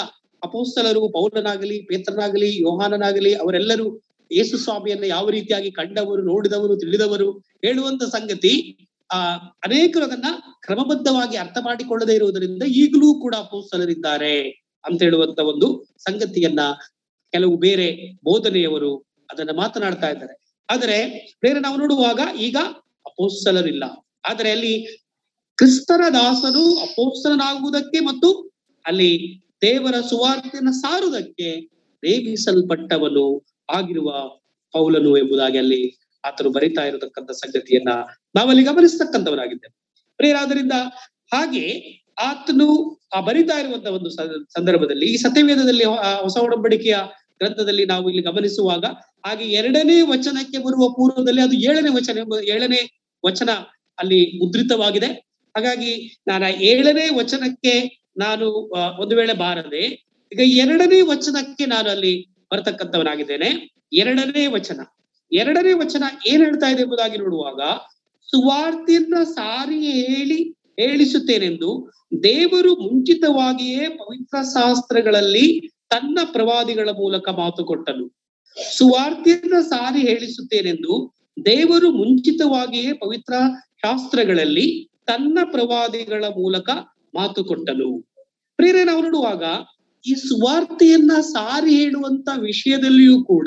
ಅಪೋಸ್ತಲರು ಪೌಲನಾಗಲಿ ಪೇತ್ರನಾಗಲಿ ಯೋಹಾನನಾಗಲಿ ಅವರೆಲ್ಲರೂ ಯೇಸು ಸ್ವಾಮಿಯನ್ನ ಯಾವ ರೀತಿಯಾಗಿ ಕಂಡವರು ನೋಡಿದವರು ತಿಳಿದವರು ಹೇಳುವಂತ ಸಂಗತಿ ಆ ಅನೇಕರು ಅದನ್ನ ಕ್ರಮಬದ್ಧವಾಗಿ ಅರ್ಥ ಮಾಡಿಕೊಳ್ಳದೇ ಇರುವುದರಿಂದ ಈಗಲೂ ಕೂಡ ಅಪೋಸ್ತಲರಿದ್ದಾರೆ ಅಂತ ಹೇಳುವಂತ ಒಂದು ಸಂಗತಿಯನ್ನ ಕೆಲವು ಬೇರೆ ಬೋಧನೆಯವರು ಅದನ್ನ ಮಾತನಾಡ್ತಾ ಇದ್ದಾರೆ ಆದರೆ ಬೇರೆ ನಾವು ನೋಡುವಾಗ ಈಗ ಅಪೋಸ್ತಲರಿಲ್ಲ ಆದರೆ ಅಲ್ಲಿ ಕ್ರಿಸ್ತರ ದಾಸನು ಅಪೋಸ್ತಲನಾಗುವುದಕ್ಕೆ ಮತ್ತು ಅಲ್ಲಿ ದೇವರ ಸುವಾರ್ತೆಯನ್ನು ಸಾರುವುದಕ್ಕೆ ನೇಮಿಸಲ್ಪಟ್ಟವನು ಆಗಿರುವ ಪೌಲನು ಎಂಬುದಾಗಿ ಅಲ್ಲಿ ಆತನು ಬರಿತಾ ಇರತಕ್ಕಂಥ ಸಂಗತಿಯನ್ನ ನಾವಲ್ಲಿ ಗಮನಿಸ್ತಕ್ಕಂಥವರಾಗಿದ್ದೇವೆ ಪ್ರೇರಾದ್ರಿಂದ ಹಾಗೆ ಆತನು ಆ ಬರಿತಾ ಇರುವಂತ ಒಂದು ಸಂದರ್ಭದಲ್ಲಿ ಈ ಸತ್ಯವೇದದಲ್ಲಿ ಹೊಸ ಒಡಂಬಡಿಕೆಯ ಗ್ರಂಥದಲ್ಲಿ ನಾವು ಇಲ್ಲಿ ಗಮನಿಸುವಾಗ ಹಾಗೆ ಎರಡನೇ ವಚನಕ್ಕೆ ಬರುವ ಪೂರ್ವದಲ್ಲಿ ಅದು ಏಳನೇ ವಚನ ಎಂಬ ಏಳನೇ ವಚನ ಅಲ್ಲಿ ಮುದ್ರಿತವಾಗಿದೆ ಹಾಗಾಗಿ ನಾನು ಏಳನೇ ವಚನಕ್ಕೆ ನಾನು ಒಂದು ವೇಳೆ ಬಾರದೆ ಈಗ ಎರಡನೇ ವಚನಕ್ಕೆ ನಾನು ಅಲ್ಲಿ ಬರ್ತಕ್ಕಂಥವನಾಗಿದ್ದೇನೆ ಎರಡನೇ ವಚನ ಎರಡನೇ ವಚನ ಏನ್ ಹೇಳ್ತಾ ಇದೆ ಎಂಬುದಾಗಿ ನೋಡುವಾಗ ಸುವಾರ್ತೆಯನ್ನ ಸಾರಿ ಹೇಳಿ ಹೇಳಿಸುತ್ತೇನೆಂದು ದೇವರು ಮುಂಚಿತವಾಗಿಯೇ ಪವಿತ್ರ ಶಾಸ್ತ್ರಗಳಲ್ಲಿ ತನ್ನ ಪ್ರವಾದಿಗಳ ಮೂಲಕ ಮಾತು ಕೊಟ್ಟನು ಸುವಾರ್ತೆಯನ್ನ ಸಾರಿ ಹೇಳಿಸುತ್ತೇನೆಂದು ದೇವರು ಮುಂಚಿತವಾಗಿಯೇ ಪವಿತ್ರ ಶಾಸ್ತ್ರಗಳಲ್ಲಿ ತನ್ನ ಪ್ರವಾದಿಗಳ ಮೂಲಕ ಮಾತು ಕೊಟ್ಟನು ಪ್ರೇರೆ ನಾವು ನೋಡುವಾಗ ಈ ಸುವಾರ್ತೆಯನ್ನ ಸಾರಿ ಹೇಳುವಂತ ವಿಷಯದಲ್ಲಿಯೂ ಕೂಡ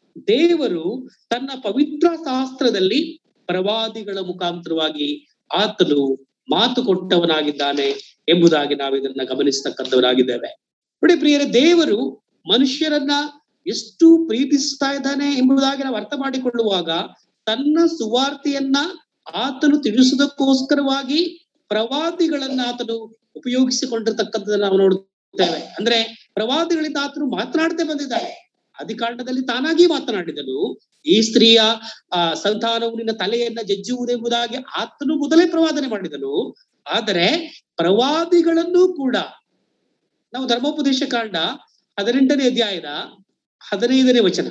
ದೇವರು ತನ್ನ ಪವಿತ್ರ ಶಾಸ್ತ್ರದಲ್ಲಿ ಪ್ರವಾದಿಗಳ ಮುಖಾಂತರವಾಗಿ ಆತನು ಮಾತು ಕೊಟ್ಟವನಾಗಿದ್ದಾನೆ ಎಂಬುದಾಗಿ ನಾವು ಇದನ್ನ ಗಮನಿಸ್ತಕ್ಕಂಥವರಾಗಿದ್ದೇವೆ ನೋಡಿ ಪ್ರಿಯರೇ ದೇವರು ಮನುಷ್ಯರನ್ನ ಎಷ್ಟು ಪ್ರೀತಿಸ್ತಾ ಇದ್ದಾನೆ ಎಂಬುದಾಗಿ ನಾವು ಅರ್ಥ ಮಾಡಿಕೊಳ್ಳುವಾಗ ತನ್ನ ಸುವಾರ್ತೆಯನ್ನ ಆತನು ತಿಳಿಸುವುದಕ್ಕೋಸ್ಕರವಾಗಿ ಪ್ರವಾದಿಗಳನ್ನ ಆತನು ಉಪಯೋಗಿಸಿಕೊಂಡಿರ್ತಕ್ಕಂಥದ್ದನ್ನ ನಾವು ನೋಡುತ್ತೇವೆ ಅಂದ್ರೆ ಪ್ರವಾದಿಗಳಿಂದ ಆತನು ಮಾತನಾಡದೆ ಬಂದಿದ್ದಾನೆ ಅಧಿಕಾರಣದಲ್ಲಿ ತಾನಾಗಿ ಮಾತನಾಡಿದನು ಈ ಸ್ತ್ರೀಯ ಆ ಸಂತಾನವು ನಿನ್ನ ತಲೆಯನ್ನ ಜಜ್ಜುವುದೆಂಬುದಾಗಿ ಆತನು ಮೊದಲೇ ಪ್ರವಾದನೆ ಮಾಡಿದನು ಆದರೆ ಪ್ರವಾದಿಗಳನ್ನು ಕೂಡ ನಾವು ಧರ್ಮೋಪದೇಶ ಕಾಂಡ ಹದಿನೆಂಟನೇ ಅಧ್ಯಾಯದ ಹದಿನೈದನೇ ವಚನ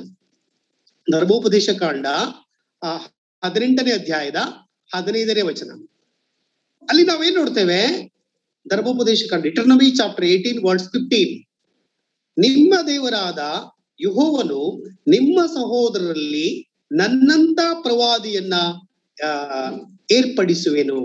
ಧರ್ಮೋಪದೇಶ ಕಾಂಡ ಆ ಹದಿನೆಂಟನೇ ಅಧ್ಯಾಯದ ಹದಿನೈದನೇ ವಚನ ಅಲ್ಲಿ ನಾವೇನ್ ನೋಡ್ತೇವೆ ಧರ್ಮೋಪದೇಶ ಕಾಂಡ Deuteronomy chapter eighteen words fifteen ನಿಮ್ಮ ದೇವರಾದ ಯುಹೋವನು ನಿಮ್ಮ ಸಹೋದರರಲ್ಲಿ ನನ್ನಂತ ಪ್ರವಾದಿಯನ್ನ ಆ ಏರ್ಪಡಿಸುವೆನು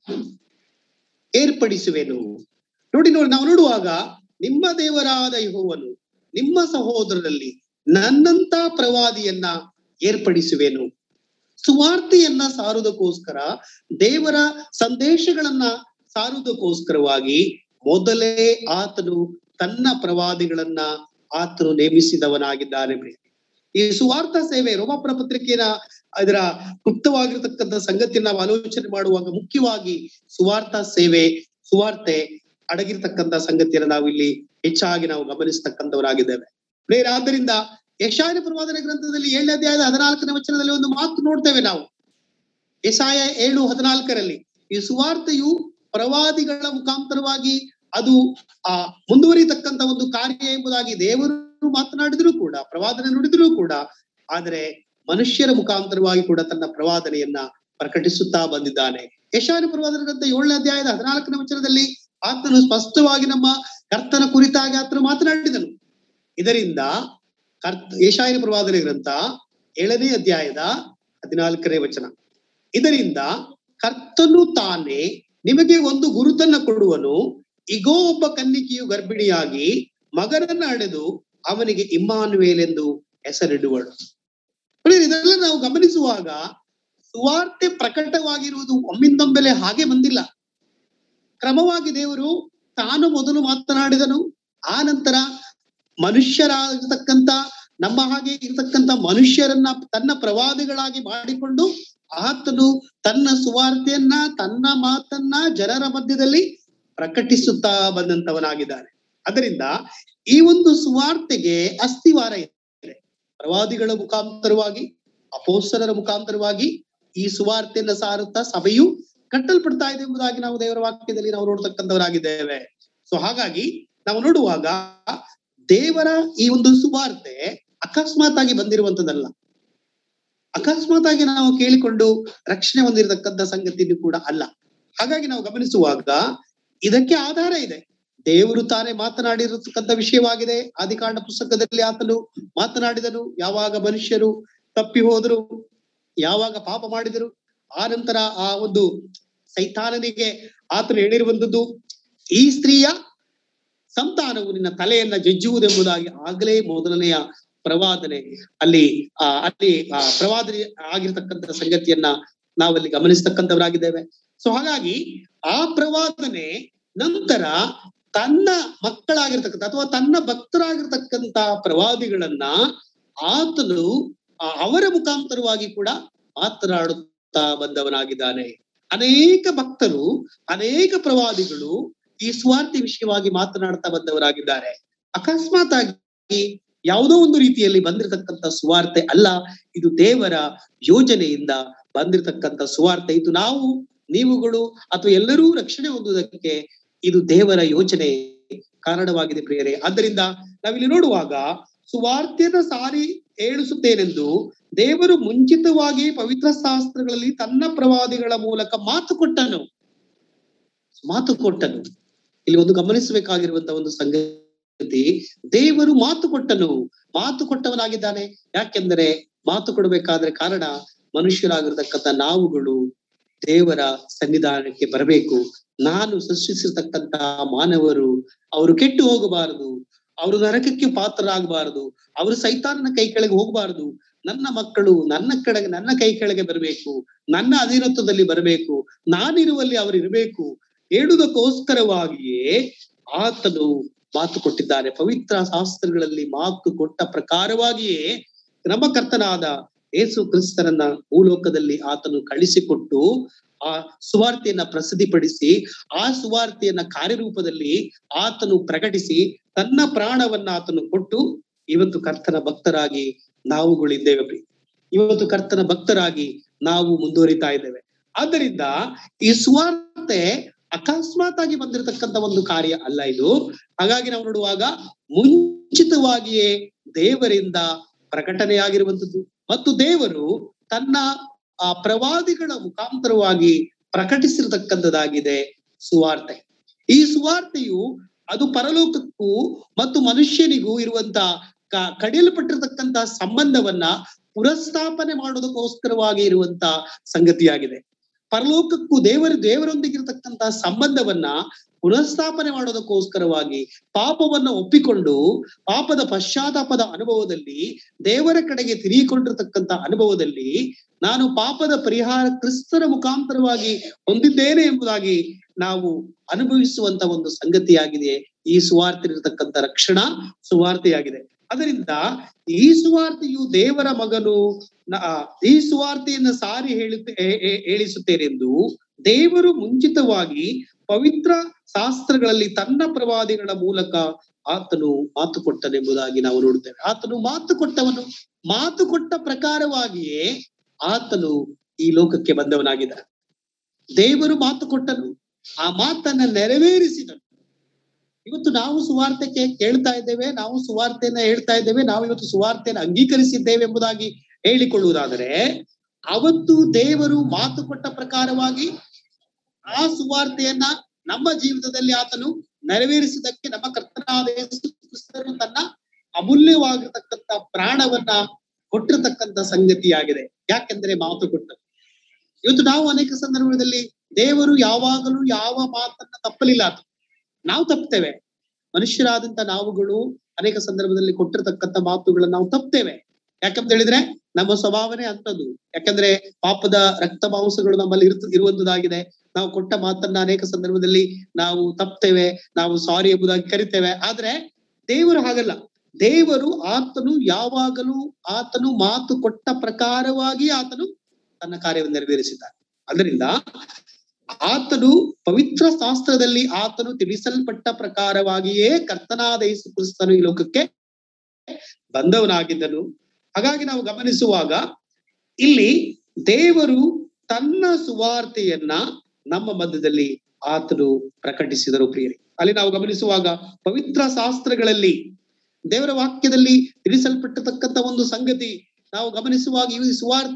ಏರ್ಪಡಿಸುವೆನು ನೋಡಿ ನೋಡಿ ನಾವು ನೋಡುವಾಗ ನಿಮ್ಮ ದೇವರಾದ ಯಹೋವನು ನಿಮ್ಮ ಸಹೋದರರಲ್ಲಿ ನನ್ನಂತ ಪ್ರವಾದಿಯನ್ನ ಏರ್ಪಡಿಸುವೆನು ಸುವಾರ್ತೆಯನ್ನ ಸಾರುವುದಕ್ಕೋಸ್ಕರ ದೇವರ ಸಂದೇಶಗಳನ್ನ ಸಾರುವುದಕ್ಕೋಸ್ಕರವಾಗಿ ಮೊದಲೇ ಆತನು ತನ್ನ ಪ್ರವಾದಿಗಳನ್ನ ಆತನು ನೇಮಿಸಿದವನಾಗಿದ್ದಾನೆ ಈ ಸುವಾರ್ಥ ಸೇವೆ ರೋಮಾಪುರ ಪತ್ರಿಕೆಯ ಅದರ ಗುಪ್ತವಾಗಿರತಕ್ಕಂಥ ಸಂಗತಿಯನ್ನು ನಾವು ಆಲೋಚನೆ ಮಾಡುವಾಗ ಮುಖ್ಯವಾಗಿ ಸುವಾರ್ಥ ಸೇವೆ ಸುವಾರ್ತೆ ಅಡಗಿರ್ತಕ್ಕಂಥ ಸಂಗತಿಯನ್ನು ನಾವು ಇಲ್ಲಿ ಹೆಚ್ಚಾಗಿ ನಾವು ಗಮನಿಸ್ತಕ್ಕಂಥವರಾಗಿದ್ದೇವೆ ಪ್ರೇರ ಆದ್ದರಿಂದ ಯಶಾಯನ ಪ್ರವಾದನ ಗ್ರಂಥದಲ್ಲಿ ಏಳನೇ ಅಧ್ಯಾಯದ ಹದಿನಾಲ್ಕನೇ ವಚನದಲ್ಲಿ ಒಂದು ಮಾತು ನೋಡ್ತೇವೆ ನಾವು ಯಶಾಯ ಏಳು ಹದಿನಾಲ್ಕರಲ್ಲಿ ಈ ಸುವಾರ್ತೆಯು ಪ್ರವಾದಿಗಳ ಮುಖಾಂತರವಾಗಿ ಅದು ಆ ಮುಂದುವರಿತಕ್ಕಂತ ಒಂದು ಕಾರ್ಯ ಎಂಬುದಾಗಿ ದೇವರು ಮಾತನಾಡಿದ್ರು ಕೂಡ ಪ್ರವಾದನೆ ನುಡಿದ್ರು ಕೂಡ ಆದರೆ ಮನುಷ್ಯರ ಮುಖಾಂತರವಾಗಿ ಕೂಡ ತನ್ನ ಪ್ರವಾದನೆಯನ್ನ ಪ್ರಕಟಿಸುತ್ತಾ ಬಂದಿದ್ದಾನೆ ಯಶಾನ ಪ್ರವಾದನ ಗ್ರಂಥ ಏಳನೇ ಅಧ್ಯಾಯದ ಹದಿನಾಲ್ಕನೇ ವಚನದಲ್ಲಿ ಆತನು ಸ್ಪಷ್ಟವಾಗಿ ನಮ್ಮ ಕರ್ತನ ಕುರಿತಾಗಿ ಆತನು ಮಾತನಾಡಿದನು ಇದರಿಂದ ಕರ್ತ ಯಶಾಯನ ಪ್ರವಾದನೆ ಗ್ರಂಥ ಏಳನೇ ಅಧ್ಯಾಯದ ಹದಿನಾಲ್ಕನೇ ವಚನ ಇದರಿಂದ ಕರ್ತನು ತಾನೇ ನಿಮಗೆ ಒಂದು ಗುರುತನ್ನ ಕೊಡುವನು ಇಗೋ ಒಬ್ಬ ಕನ್ನಿಕೆಯು ಗರ್ಭಿಣಿಯಾಗಿ ಮಗನನ್ನ ಹಡೆದು ಅವನಿಗೆ ಇಮ್ಮಾನುವೇಲ್ ಎಂದು ಹೆಸರಿಡುವಳು ಇದೆಲ್ಲ ನಾವು ಗಮನಿಸುವಾಗ ಸುವಾರ್ತೆ ಪ್ರಕಟವಾಗಿರುವುದು ಒಮ್ಮಿಂದೊಮ್ಮೆಲೆ ಹಾಗೆ ಬಂದಿಲ್ಲ ಕ್ರಮವಾಗಿ ದೇವರು ತಾನು ಮೊದಲು ಮಾತನಾಡಿದನು ಆ ನಂತರ ಮನುಷ್ಯರಾಗಿರ್ತಕ್ಕಂಥ ನಮ್ಮ ಹಾಗೆ ಇರತಕ್ಕಂತ ಮನುಷ್ಯರನ್ನ ತನ್ನ ಪ್ರವಾದಿಗಳಾಗಿ ಮಾಡಿಕೊಂಡು ಆತನು ತನ್ನ ಸುವಾರ್ತೆಯನ್ನ ತನ್ನ ಮಾತನ್ನ ಜನರ ಮಧ್ಯದಲ್ಲಿ ಪ್ರಕಟಿಸುತ್ತಾ ಬಂದಂತವನಾಗಿದ್ದಾನೆ ಅದರಿಂದ ಈ ಒಂದು ಸುವಾರ್ತೆಗೆ ಅಸ್ಥಿವಾರ ಇದೆ ಪ್ರವಾದಿಗಳ ಮುಖಾಂತರವಾಗಿ ಅಪೋಸ್ತರರ ಮುಖಾಂತರವಾಗಿ ಈ ಸುವಾರ್ತೆಯನ್ನ ಸಾರುತ್ತಾ ಸಭೆಯು ಕಟ್ಟಲ್ಪಡ್ತಾ ಇದೆ ಎಂಬುದಾಗಿ ನಾವು ದೇವರ ವಾಕ್ಯದಲ್ಲಿ ನಾವು ನೋಡ್ತಕ್ಕಂಥವರಾಗಿದ್ದೇವೆ ಸೊ ಹಾಗಾಗಿ ನಾವು ನೋಡುವಾಗ ದೇವರ ಈ ಒಂದು ಸುವಾರ್ತೆ ಅಕಸ್ಮಾತ್ ಆಗಿ ಬಂದಿರುವಂತದಲ್ಲ ಅಕಸ್ಮಾತ್ ಆಗಿ ನಾವು ಕೇಳಿಕೊಂಡು ರಕ್ಷಣೆ ಹೊಂದಿರತಕ್ಕಂಥ ಸಂಗತಿಯೂ ಕೂಡ ಅಲ್ಲ ಹಾಗಾಗಿ ನಾವು ಗಮನಿಸುವಾಗ ಇದಕ್ಕೆ ಆಧಾರ ಇದೆ ದೇವರು ತಾನೇ ಮಾತನಾಡಿರತಕ್ಕಂಥ ವಿಷಯವಾಗಿದೆ ಆದಿಕಾಂಡ ಪುಸ್ತಕದಲ್ಲಿ ಆತನು ಮಾತನಾಡಿದನು ಯಾವಾಗ ಮನುಷ್ಯರು ತಪ್ಪಿ ಹೋದರು ಯಾವಾಗ ಪಾಪ ಮಾಡಿದರು ಆ ನಂತರ ಆ ಒಂದು ಸೈತಾನನಿಗೆ ಆತನು ಹೇಳಿರುವಂತದ್ದು ಈ ಸ್ತ್ರೀಯ ಸಂತಾನವು ನಿನ್ನ ತಲೆಯನ್ನ ಜಜ್ಜುವುದೆಂಬುದಾಗಿ ಆಗಲೇ ಮೊದಲನೆಯ ಪ್ರವಾದನೆ ಅಲ್ಲಿ ಆ ಅಲ್ಲಿ ಆ ಪ್ರವಾದನೆ ಆಗಿರ್ತಕ್ಕಂಥ ಸಂಗತಿಯನ್ನ ನಾವಲ್ಲಿ ಗಮನಿಸ್ತಕ್ಕಂಥವರಾಗಿದ್ದೇವೆ ಸೊ ಹಾಗಾಗಿ ಆ ಪ್ರವಾದನೆ ನಂತರ ತನ್ನ ಮಕ್ಕಳಾಗಿರ್ತಕ್ಕಂಥ ಅಥವಾ ತನ್ನ ಭಕ್ತರಾಗಿರ್ತಕ್ಕಂಥ ಪ್ರವಾದಿಗಳನ್ನ ಆತನು ಆ ಅವರ ಮುಖಾಂತರವಾಗಿ ಕೂಡ ಮಾತನಾಡುತ್ತಾ ಬಂದವನಾಗಿದ್ದಾನೆ ಅನೇಕ ಭಕ್ತರು ಅನೇಕ ಪ್ರವಾದಿಗಳು ಈ ಸ್ವಾರ್ಥಿ ವಿಷಯವಾಗಿ ಮಾತನಾಡ್ತಾ ಬಂದವರಾಗಿದ್ದಾರೆ ಅಕಸ್ಮಾತ್ ಆಗಿ ಯಾವುದೋ ಒಂದು ರೀತಿಯಲ್ಲಿ ಬಂದಿರತಕ್ಕಂಥ ಸುವಾರ್ತೆ ಅಲ್ಲ ಇದು ದೇವರ ಯೋಜನೆಯಿಂದ ಬಂದಿರತಕ್ಕಂಥ ಸುವಾರ್ತೆ ಇದು ನಾವು ನೀವುಗಳು ಅಥವಾ ಎಲ್ಲರೂ ರಕ್ಷಣೆ ಹೊಂದುವುದಕ್ಕೆ ಇದು ದೇವರ ಯೋಜನೆ ಕಾರಣವಾಗಿದೆ ಪ್ರಿಯರೇ ಆದ್ದರಿಂದ ನಾವಿಲ್ಲಿ ನೋಡುವಾಗ ಸುವಾರ್ತೆಯನ್ನು ಸಾರಿ ಹೇಳಿಸುತ್ತೇನೆಂದು ದೇವರು ಮುಂಚಿತವಾಗಿ ಪವಿತ್ರ ಶಾಸ್ತ್ರಗಳಲ್ಲಿ ತನ್ನ ಪ್ರವಾದಿಗಳ ಮೂಲಕ ಮಾತು ಕೊಟ್ಟನು ಮಾತು ಕೊಟ್ಟನು ಇಲ್ಲಿ ಒಂದು ಗಮನಿಸಬೇಕಾಗಿರುವಂತಹ ಒಂದು ಸಂಗತಿ ದೇವರು ಮಾತು ಕೊಟ್ಟನು ಮಾತು ಕೊಟ್ಟವನಾಗಿದ್ದಾನೆ ಯಾಕೆಂದರೆ ಮಾತು ಕೊಡಬೇಕಾದ್ರೆ ಕಾರಣ ಮನುಷ್ಯರಾಗಿರ್ತಕ್ಕಂಥ ನಾವುಗಳು ದೇವರ ಸನ್ನಿಧಾನಕ್ಕೆ ಬರಬೇಕು ನಾನು ಸೃಷ್ಟಿಸಿರ್ತಕ್ಕಂತ ಮಾನವರು ಅವರು ಕೆಟ್ಟು ಹೋಗಬಾರದು ಅವರು ನರಕಕ್ಕೆ ಪಾತ್ರರಾಗಬಾರದು ಅವರು ಸೈತಾನನ ಕೈ ಕೆಳಗೆ ಹೋಗಬಾರದು ನನ್ನ ಮಕ್ಕಳು ನನ್ನ ಕಡೆಗೆ ನನ್ನ ಕೈ ಕೆಳಗೆ ಬರಬೇಕು ನನ್ನ ಅಧೀನತ್ವದಲ್ಲಿ ಬರಬೇಕು ನಾನಿರುವಲ್ಲಿ ಅವರು ಇರಬೇಕು ಹೇಳುವುದಕ್ಕೋಸ್ಕರವಾಗಿಯೇ ಆತನು ಮಾತು ಕೊಟ್ಟಿದ್ದಾನೆ ಪವಿತ್ರ ಶಾಸ್ತ್ರಗಳಲ್ಲಿ ಮಾತು ಕೊಟ್ಟ ಪ್ರಕಾರವಾಗಿಯೇ ನಮ್ಮ ಕರ್ತನಾದ ಯೇಸು ಕ್ರಿಸ್ತನನ್ನ ಭೂಲೋಕದಲ್ಲಿ ಆತನು ಕಳಿಸಿಕೊಟ್ಟು ಆ ಸುವಾರ್ತೆಯನ್ನ ಪ್ರಸಿದ್ಧಿಪಡಿಸಿ ಆ ಸುವಾರ್ತೆಯನ್ನ ಕಾರ್ಯರೂಪದಲ್ಲಿ ಆತನು ಪ್ರಕಟಿಸಿ ತನ್ನ ಪ್ರಾಣವನ್ನ ಆತನು ಕೊಟ್ಟು ಇವತ್ತು ಕರ್ತನ ಭಕ್ತರಾಗಿ ನಾವುಗಳಿದ್ದೇವೆ ಪ್ರೀತಿ ಇವತ್ತು ಕರ್ತನ ಭಕ್ತರಾಗಿ ನಾವು ಮುಂದುವರಿತಾ ಇದ್ದೇವೆ ಆದ್ದರಿಂದ ಈ ಸುವಾರ್ತೆ ಅಕಸ್ಮಾತ್ ಆಗಿ ಬಂದಿರತಕ್ಕಂತ ಒಂದು ಕಾರ್ಯ ಅಲ್ಲ ಇದು ಹಾಗಾಗಿ ನಾವು ನೋಡುವಾಗ ಮುಂಚಿತವಾಗಿಯೇ ದೇವರಿಂದ ಪ್ರಕಟಣೆಯಾಗಿರುವಂತದ್ದು ಮತ್ತು ದೇವರು ತನ್ನ ಆ ಪ್ರವಾದಿಗಳ ಮುಖಾಂತರವಾಗಿ ಪ್ರಕಟಿಸಿರತಕ್ಕಂಥದ್ದಾಗಿದೆ ಸುವಾರ್ತೆ ಈ ಸುವಾರ್ತೆಯು ಅದು ಪರಲೋಕಕ್ಕೂ ಮತ್ತು ಮನುಷ್ಯನಿಗೂ ಇರುವಂತ ಕಡಿಯಲ್ಪಟ್ಟಿರ್ತಕ್ಕಂತ ಸಂಬಂಧವನ್ನ ಪುರಸ್ಥಾಪನೆ ಮಾಡೋದಕ್ಕೋಸ್ಕರವಾಗಿ ಇರುವಂತ ಸಂಗತಿಯಾಗಿದೆ ಪರಲೋಕಕ್ಕೂ ದೇವರ ದೇವರೊಂದಿಗಿರ್ತಕ್ಕಂತಹ ಸಂಬಂಧವನ್ನ ಪುನಃಸ್ಥಾಪನೆ ಮಾಡೋದಕ್ಕೋಸ್ಕರವಾಗಿ ಪಾಪವನ್ನ ಒಪ್ಪಿಕೊಂಡು ಪಾಪದ ಪಶ್ಚಾತ್ತಾಪದ ಅನುಭವದಲ್ಲಿ ದೇವರ ಕಡೆಗೆ ತಿರುಗಿಕೊಂಡಿರ್ತಕ್ಕಂಥ ಅನುಭವದಲ್ಲಿ ನಾನು ಪಾಪದ ಪರಿಹಾರ ಕ್ರಿಸ್ತರ ಮುಖಾಂತರವಾಗಿ ಹೊಂದಿದ್ದೇನೆ ಎಂಬುದಾಗಿ ನಾವು ಅನುಭವಿಸುವಂತ ಒಂದು ಸಂಗತಿಯಾಗಿದೆ ಈ ಸುವಾರ್ತೆ ಇರತಕ್ಕಂಥ ರಕ್ಷಣಾ ಸುವಾರ್ತೆಯಾಗಿದೆ ಅದರಿಂದ ಈ ಸುವಾರ್ತೆಯು ದೇವರ ಮಗನು ಈ ಸುವಾರ್ತೆಯನ್ನ ಸಾರಿ ಹೇಳುತ್ತೆ ಹೇಳಿಸುತ್ತೇನೆಂದು ದೇವರು ಮುಂಚಿತವಾಗಿ ಪವಿತ್ರ ಶಾಸ್ತ್ರಗಳಲ್ಲಿ ತನ್ನ ಪ್ರವಾದಿಗಳ ಮೂಲಕ ಆತನು ಮಾತು ಕೊಟ್ಟನೆಂಬುದಾಗಿ ನಾವು ನೋಡುತ್ತೇವೆ ಆತನು ಮಾತು ಕೊಟ್ಟವನು ಮಾತು ಕೊಟ್ಟ ಪ್ರಕಾರವಾಗಿಯೇ ಆತನು ಈ ಲೋಕಕ್ಕೆ ಬಂದವನಾಗಿದ್ದಾನೆ ದೇವರು ಮಾತು ಕೊಟ್ಟನು ಆ ಮಾತನ್ನ ನೆರವೇರಿಸಿದನು ಇವತ್ತು ನಾವು ಸುವಾರ್ತೆಗೆ ಕೇಳ್ತಾ ಇದ್ದೇವೆ ನಾವು ಸುವಾರ್ತೆಯನ್ನ ಹೇಳ್ತಾ ಇದ್ದೇವೆ ನಾವು ಇವತ್ತು ಸುವಾರ್ತೆಯನ್ನು ಅಂಗೀಕರಿಸಿದ್ದೇವೆ ಎಂಬುದಾಗಿ ಹೇಳಿಕೊಳ್ಳುವುದಾದರೆ ಅವತ್ತು ದೇವರು ಮಾತು ಕೊಟ್ಟ ಪ್ರಕಾರವಾಗಿ ಆ ಸುವಾರ್ತೆಯನ್ನ ನಮ್ಮ ಜೀವಿತದಲ್ಲಿ ಆತನು ನೆರವೇರಿಸಿದಕ್ಕೆ ನಮ್ಮ ಕರ್ತನಾದ ಕ್ರಿಸ್ತನು ತನ್ನ ಅಮೂಲ್ಯವಾಗಿರ್ತಕ್ಕಂಥ ಪ್ರಾಣವನ್ನ ಕೊಟ್ಟಿರತಕ್ಕಂಥ ಸಂಗತಿಯಾಗಿದೆ ಯಾಕೆಂದ್ರೆ ಮಾತು ಕೊಟ್ಟ ಇವತ್ತು ನಾವು ಅನೇಕ ಸಂದರ್ಭದಲ್ಲಿ ದೇವರು ಯಾವಾಗಲೂ ಯಾವ ಮಾತನ್ನ ತಪ್ಪಲಿಲ್ಲ ಆತ ನಾವು ತಪ್ತೇವೆ ಮನುಷ್ಯರಾದಂತ ನಾವುಗಳು ಅನೇಕ ಸಂದರ್ಭದಲ್ಲಿ ಕೊಟ್ಟಿರ್ತಕ್ಕಂಥ ಮಾತುಗಳನ್ನ ನಾವು ತಪ್ತೇವೆ ಯಾಕಂತ ಹೇಳಿದ್ರೆ ನಮ್ಮ ಸ್ವಭಾವನೆ ಅಂತದ್ದು ಯಾಕಂದ್ರೆ ಪಾಪದ ರಕ್ತ ಮಾಂಸಗಳು ನಮ್ಮಲ್ಲಿ ಇರ್ತ ಇರುವಂತದಾಗಿದೆ ನಾವು ಕೊಟ್ಟ ಮಾತನ್ನ ಅನೇಕ ಸಂದರ್ಭದಲ್ಲಿ ನಾವು ತಪ್ತೇವೆ ನಾವು ಸಾರಿ ಎಂಬುದಾಗಿ ಕರಿತೇವೆ ಆದ್ರೆ ದೇವರು ಹಾಗಲ್ಲ ದೇವರು ಆತನು ಯಾವಾಗಲೂ ಆತನು ಮಾತು ಕೊಟ್ಟ ಪ್ರಕಾರವಾಗಿ ಆತನು ತನ್ನ ಕಾರ್ಯವನ್ನು ನೆರವೇರಿಸಿದ್ದಾನೆ ಅದರಿಂದ ಆತನು ಪವಿತ್ರ ಶಾಸ್ತ್ರದಲ್ಲಿ ಆತನು ತಿಳಿಸಲ್ಪಟ್ಟ ಪ್ರಕಾರವಾಗಿಯೇ ಕರ್ತನಾದ ಯೇಸು ಕ್ರಿಸ್ತನು ಈ ಲೋಕಕ್ಕೆ ಬಂದವನಾಗಿದ್ದನು ಹಾಗಾಗಿ ನಾವು ಗಮನಿಸುವಾಗ ಇಲ್ಲಿ ದೇವರು ತನ್ನ ಸುವಾರ್ತೆಯನ್ನ ನಮ್ಮ ಮಧ್ಯದಲ್ಲಿ ಆತನು ಪ್ರಕಟಿಸಿದರು ಪ್ರಿಯರಿ ಅಲ್ಲಿ ನಾವು ಗಮನಿಸುವಾಗ ಪವಿತ್ರ ಶಾಸ್ತ್ರಗಳಲ್ಲಿ ದೇವರ ವಾಕ್ಯದಲ್ಲಿ ತಿಳಿಸಲ್ಪಟ್ಟತಕ್ಕಂತ ಒಂದು ಸಂಗತಿ ನಾವು ಗಮನಿಸುವಾಗ ಈ ಸುವಾರ್ತೆ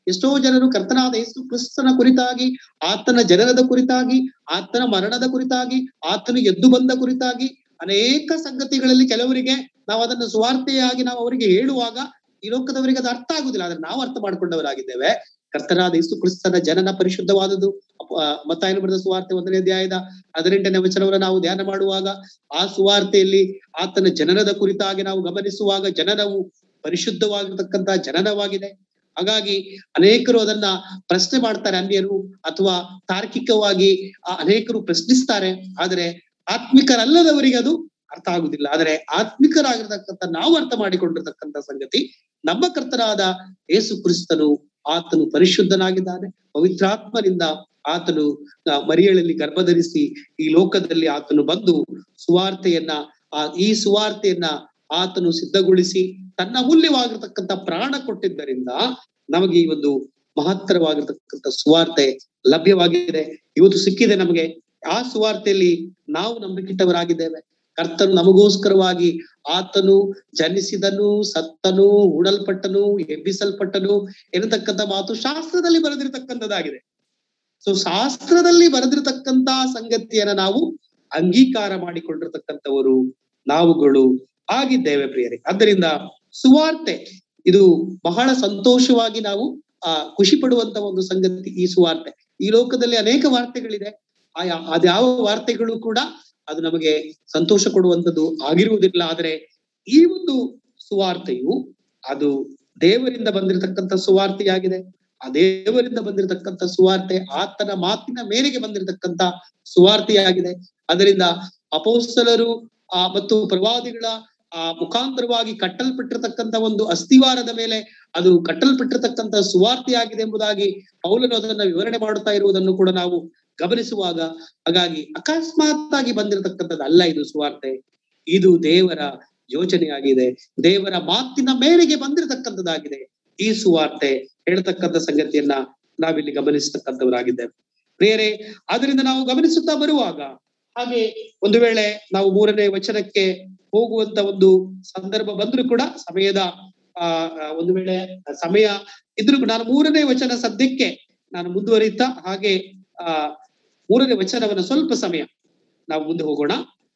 ಎಷ್ಟೋ ಜನರು ಕರ್ತನಾದ ಯೇಸು ಕ್ರಿಸ್ತನ ಕುರಿತಾಗಿ ಆತನ ಜನನದ ಕುರಿತಾಗಿ ಆತನ ಮರಣದ ಕುರಿತಾಗಿ ಆತನು ಎದ್ದು ಬಂದ ಕುರಿತಾಗಿ ಅನೇಕ ಸಂಗತಿಗಳಲ್ಲಿ ಕೆಲವರಿಗೆ ನಾವು ಅದನ್ನು ಸುವಾರ್ತೆಯಾಗಿ ನಾವು ಅವರಿಗೆ ಹೇಳುವಾಗ ಈ ಲೋಕದವರಿಗೆ ಅದು ಅರ್ಥ ಆಗುದಿಲ್ಲ ಆದ್ರೆ ನಾವು ಅರ್ಥ ಮಾಡ್ಕೊಂಡವರಾಗಿದ್ದೇವೆ ಕರ್ತನಾದ ಯೇಸು ಕ್ರಿಸ್ತನ ಜನನ ಪರಿಶುದ್ಧವಾದದ್ದು ಮತ್ತಾಯನು ಬರೆದ ಸುವಾರ್ತೆ ಒಂದನೇ ಅಧ್ಯಾಯದ ಹದಿನೆಂಟನೇ ವಚನವನ್ನು ನಾವು ಧ್ಯಾನ ಮಾಡುವಾಗ ಆ ಸುವಾರ್ತೆಯಲ್ಲಿ ಆತನ ಜನನದ ಕುರಿತಾಗಿ ನಾವು ಗಮನಿಸುವಾಗ ಜನನವು ಪರಿಶುದ್ಧವಾಗಿರ್ತಕ್ಕಂತಹ ಜನನವಾಗಿದೆ ಹಾಗಾಗಿ ಅನೇಕರು ಅದನ್ನ ಪ್ರಶ್ನೆ ಮಾಡ್ತಾರೆ ಅನ್ಯರು ಅಥವಾ ತಾರ್ಕಿಕವಾಗಿ ಆ ಅನೇಕರು ಪ್ರಶ್ನಿಸ್ತಾರೆ ಆದ್ರೆ ಆತ್ಮಿಕರಲ್ಲದವರಿಗೆ ಅದು ಅರ್ಥ ಆಗುದಿಲ್ಲ ಆದ್ರೆ ಆತ್ಮಿಕರಾಗಿರ್ತಕ್ಕಂಥ ನಾವು ಅರ್ಥ ಮಾಡಿಕೊಂಡಿರ್ತಕ್ಕಂಥ ಸಂಗತಿ ನಮ್ಮ ಕರ್ತನಾದ ಯೇಸು ಕ್ರಿಸ್ತನು ಆತನು ಪರಿಶುದ್ಧನಾಗಿದ್ದಾನೆ ಪವಿತ್ರಾತ್ಮನಿಂದ ಆತನು ಮರಿಯಳಲ್ಲಿ ಗರ್ಭಧರಿಸಿ ಈ ಲೋಕದಲ್ಲಿ ಆತನು ಬಂದು ಸುವಾರ್ತೆಯನ್ನ ಆ ಈ ಸುವಾರ್ತೆಯನ್ನ ಆತನು ಸಿದ್ಧಗೊಳಿಸಿ ತನ್ನ ಅಮೂಲ್ಯವಾಗಿರ್ತಕ್ಕಂಥ ಪ್ರಾಣ ಕೊಟ್ಟಿದ್ದರಿಂದ ನಮಗೆ ಈ ಒಂದು ಮಹತ್ತರವಾಗಿರ್ತಕ್ಕಂಥ ಸುವಾರ್ತೆ ಲಭ್ಯವಾಗಿದೆ ಇವತ್ತು ಸಿಕ್ಕಿದೆ ನಮಗೆ ಆ ಸುವಾರ್ತೆಯಲ್ಲಿ ನಾವು ನಂಬಿಕಿಟ್ಟವರಾಗಿದ್ದೇವೆ ಕರ್ತನು ನಮಗೋಸ್ಕರವಾಗಿ ಆತನು ಜನಿಸಿದನು ಸತ್ತನು ಹೂಡಲ್ಪಟ್ಟನು ಎಬ್ಬಿಸಲ್ಪಟ್ಟನು ಎನ್ನತಕ್ಕಂಥ ಮಾತು ಶಾಸ್ತ್ರದಲ್ಲಿ ಬರೆದಿರತಕ್ಕಂಥದ್ದಾಗಿದೆ ಸೊ ಶಾಸ್ತ್ರದಲ್ಲಿ ಬರೆದಿರತಕ್ಕಂತ ಸಂಗತಿಯನ್ನ ನಾವು ಅಂಗೀಕಾರ ಮಾಡಿಕೊಂಡಿರ್ತಕ್ಕಂಥವರು ನಾವುಗಳು ಆಗಿದ್ದೇವೆ ಪ್ರಿಯರೇ ಆದ್ದರಿಂದ ಸುವಾರ್ತೆ ಇದು ಬಹಳ ಸಂತೋಷವಾಗಿ ನಾವು ಆ ಖುಷಿ ಪಡುವಂತ ಒಂದು ಸಂಗತಿ ಈ ಸುವಾರ್ತೆ ಈ ಲೋಕದಲ್ಲಿ ಅನೇಕ ವಾರ್ತೆಗಳಿದೆ ಆಯಾ ಅದ್ಯಾವ ವಾರ್ತೆಗಳು ಕೂಡ ಅದು ನಮಗೆ ಸಂತೋಷ ಕೊಡುವಂಥದ್ದು ಆಗಿರುವುದಿಲ್ಲ ಆದ್ರೆ ಈ ಒಂದು ಸುವಾರ್ತೆಯು ಅದು ದೇವರಿಂದ ಬಂದಿರತಕ್ಕಂಥ ಸುವಾರ್ತೆಯಾಗಿದೆ ಆ ದೇವರಿಂದ ಬಂದಿರತಕ್ಕಂಥ ಸುವಾರ್ತೆ ಆತನ ಮಾತಿನ ಮೇರೆಗೆ ಬಂದಿರತಕ್ಕಂತ ಸುವಾರ್ತೆಯಾಗಿದೆ ಅದರಿಂದ ಅಪೋಸ್ತಲರು ಆ ಮತ್ತು ಪ್ರವಾದಿಗಳ ಆ ಮುಖಾಂತರವಾಗಿ ಕಟ್ಟಲ್ಪಟ್ಟಿರ್ತಕ್ಕಂಥ ಒಂದು ಅಸ್ಥಿವಾರದ ಮೇಲೆ ಅದು ಕಟ್ಟಲ್ಪಟ್ಟಿರ್ತಕ್ಕಂಥ ಸುವಾರ್ತೆಯಾಗಿದೆ ಎಂಬುದಾಗಿ ಪೌಲನು ಅದನ್ನ ವಿವರಣೆ ಮಾಡುತ್ತಾ ಇರುವುದನ್ನು ಕೂಡ ನಾವು ಗಮನಿಸುವಾಗ ಹಾಗಾಗಿ ಅಕಸ್ಮಾತ್ ಆಗಿ ಬಂದಿರತಕ್ಕಂಥದ್ದು ಅಲ್ಲ ಇದು ಸುವಾರ್ತೆ ಇದು ದೇವರ ಯೋಜನೆಯಾಗಿದೆ ದೇವರ ಮಾತಿನ ಮೇರೆಗೆ ಬಂದಿರತಕ್ಕಂಥದ್ದಾಗಿದೆ ಈ ಸುವಾರ್ತೆ ಹೇಳ್ತಕ್ಕಂಥ ಸಂಗತಿಯನ್ನ ನಾವಿಲ್ಲಿ ಗಮನಿಸತಕ್ಕಂಥವರಾಗಿದ್ದೇವೆ ಪ್ರಿಯರೇ ಆದ್ರಿಂದ ನಾವು ಗಮನಿಸುತ್ತಾ ಬರುವಾಗ ಹಾಗೆ ಒಂದು ವೇಳೆ ನಾವು ಮೂರನೇ ವಚನಕ್ಕೆ ಹೋಗುವಂತ ಒಂದು ಸಂದರ್ಭ ಬಂದ್ರು ಕೂಡ ಸಮಯದ ಆ ಒಂದು ವೇಳೆ ಸಮಯ ಇದ್ರು ನಾನು ಮೂರನೇ ವಚನ ಸದ್ಯಕ್ಕೆ ನಾನು ಮುಂದುವರಿತಾ ಹಾಗೆ ಆ ಮೂರನೇ ವಚನವನ್ನ ಸ್ವಲ್ಪ ಸಮಯ ನಾವು ಮುಂದೆ ಹೋಗೋಣ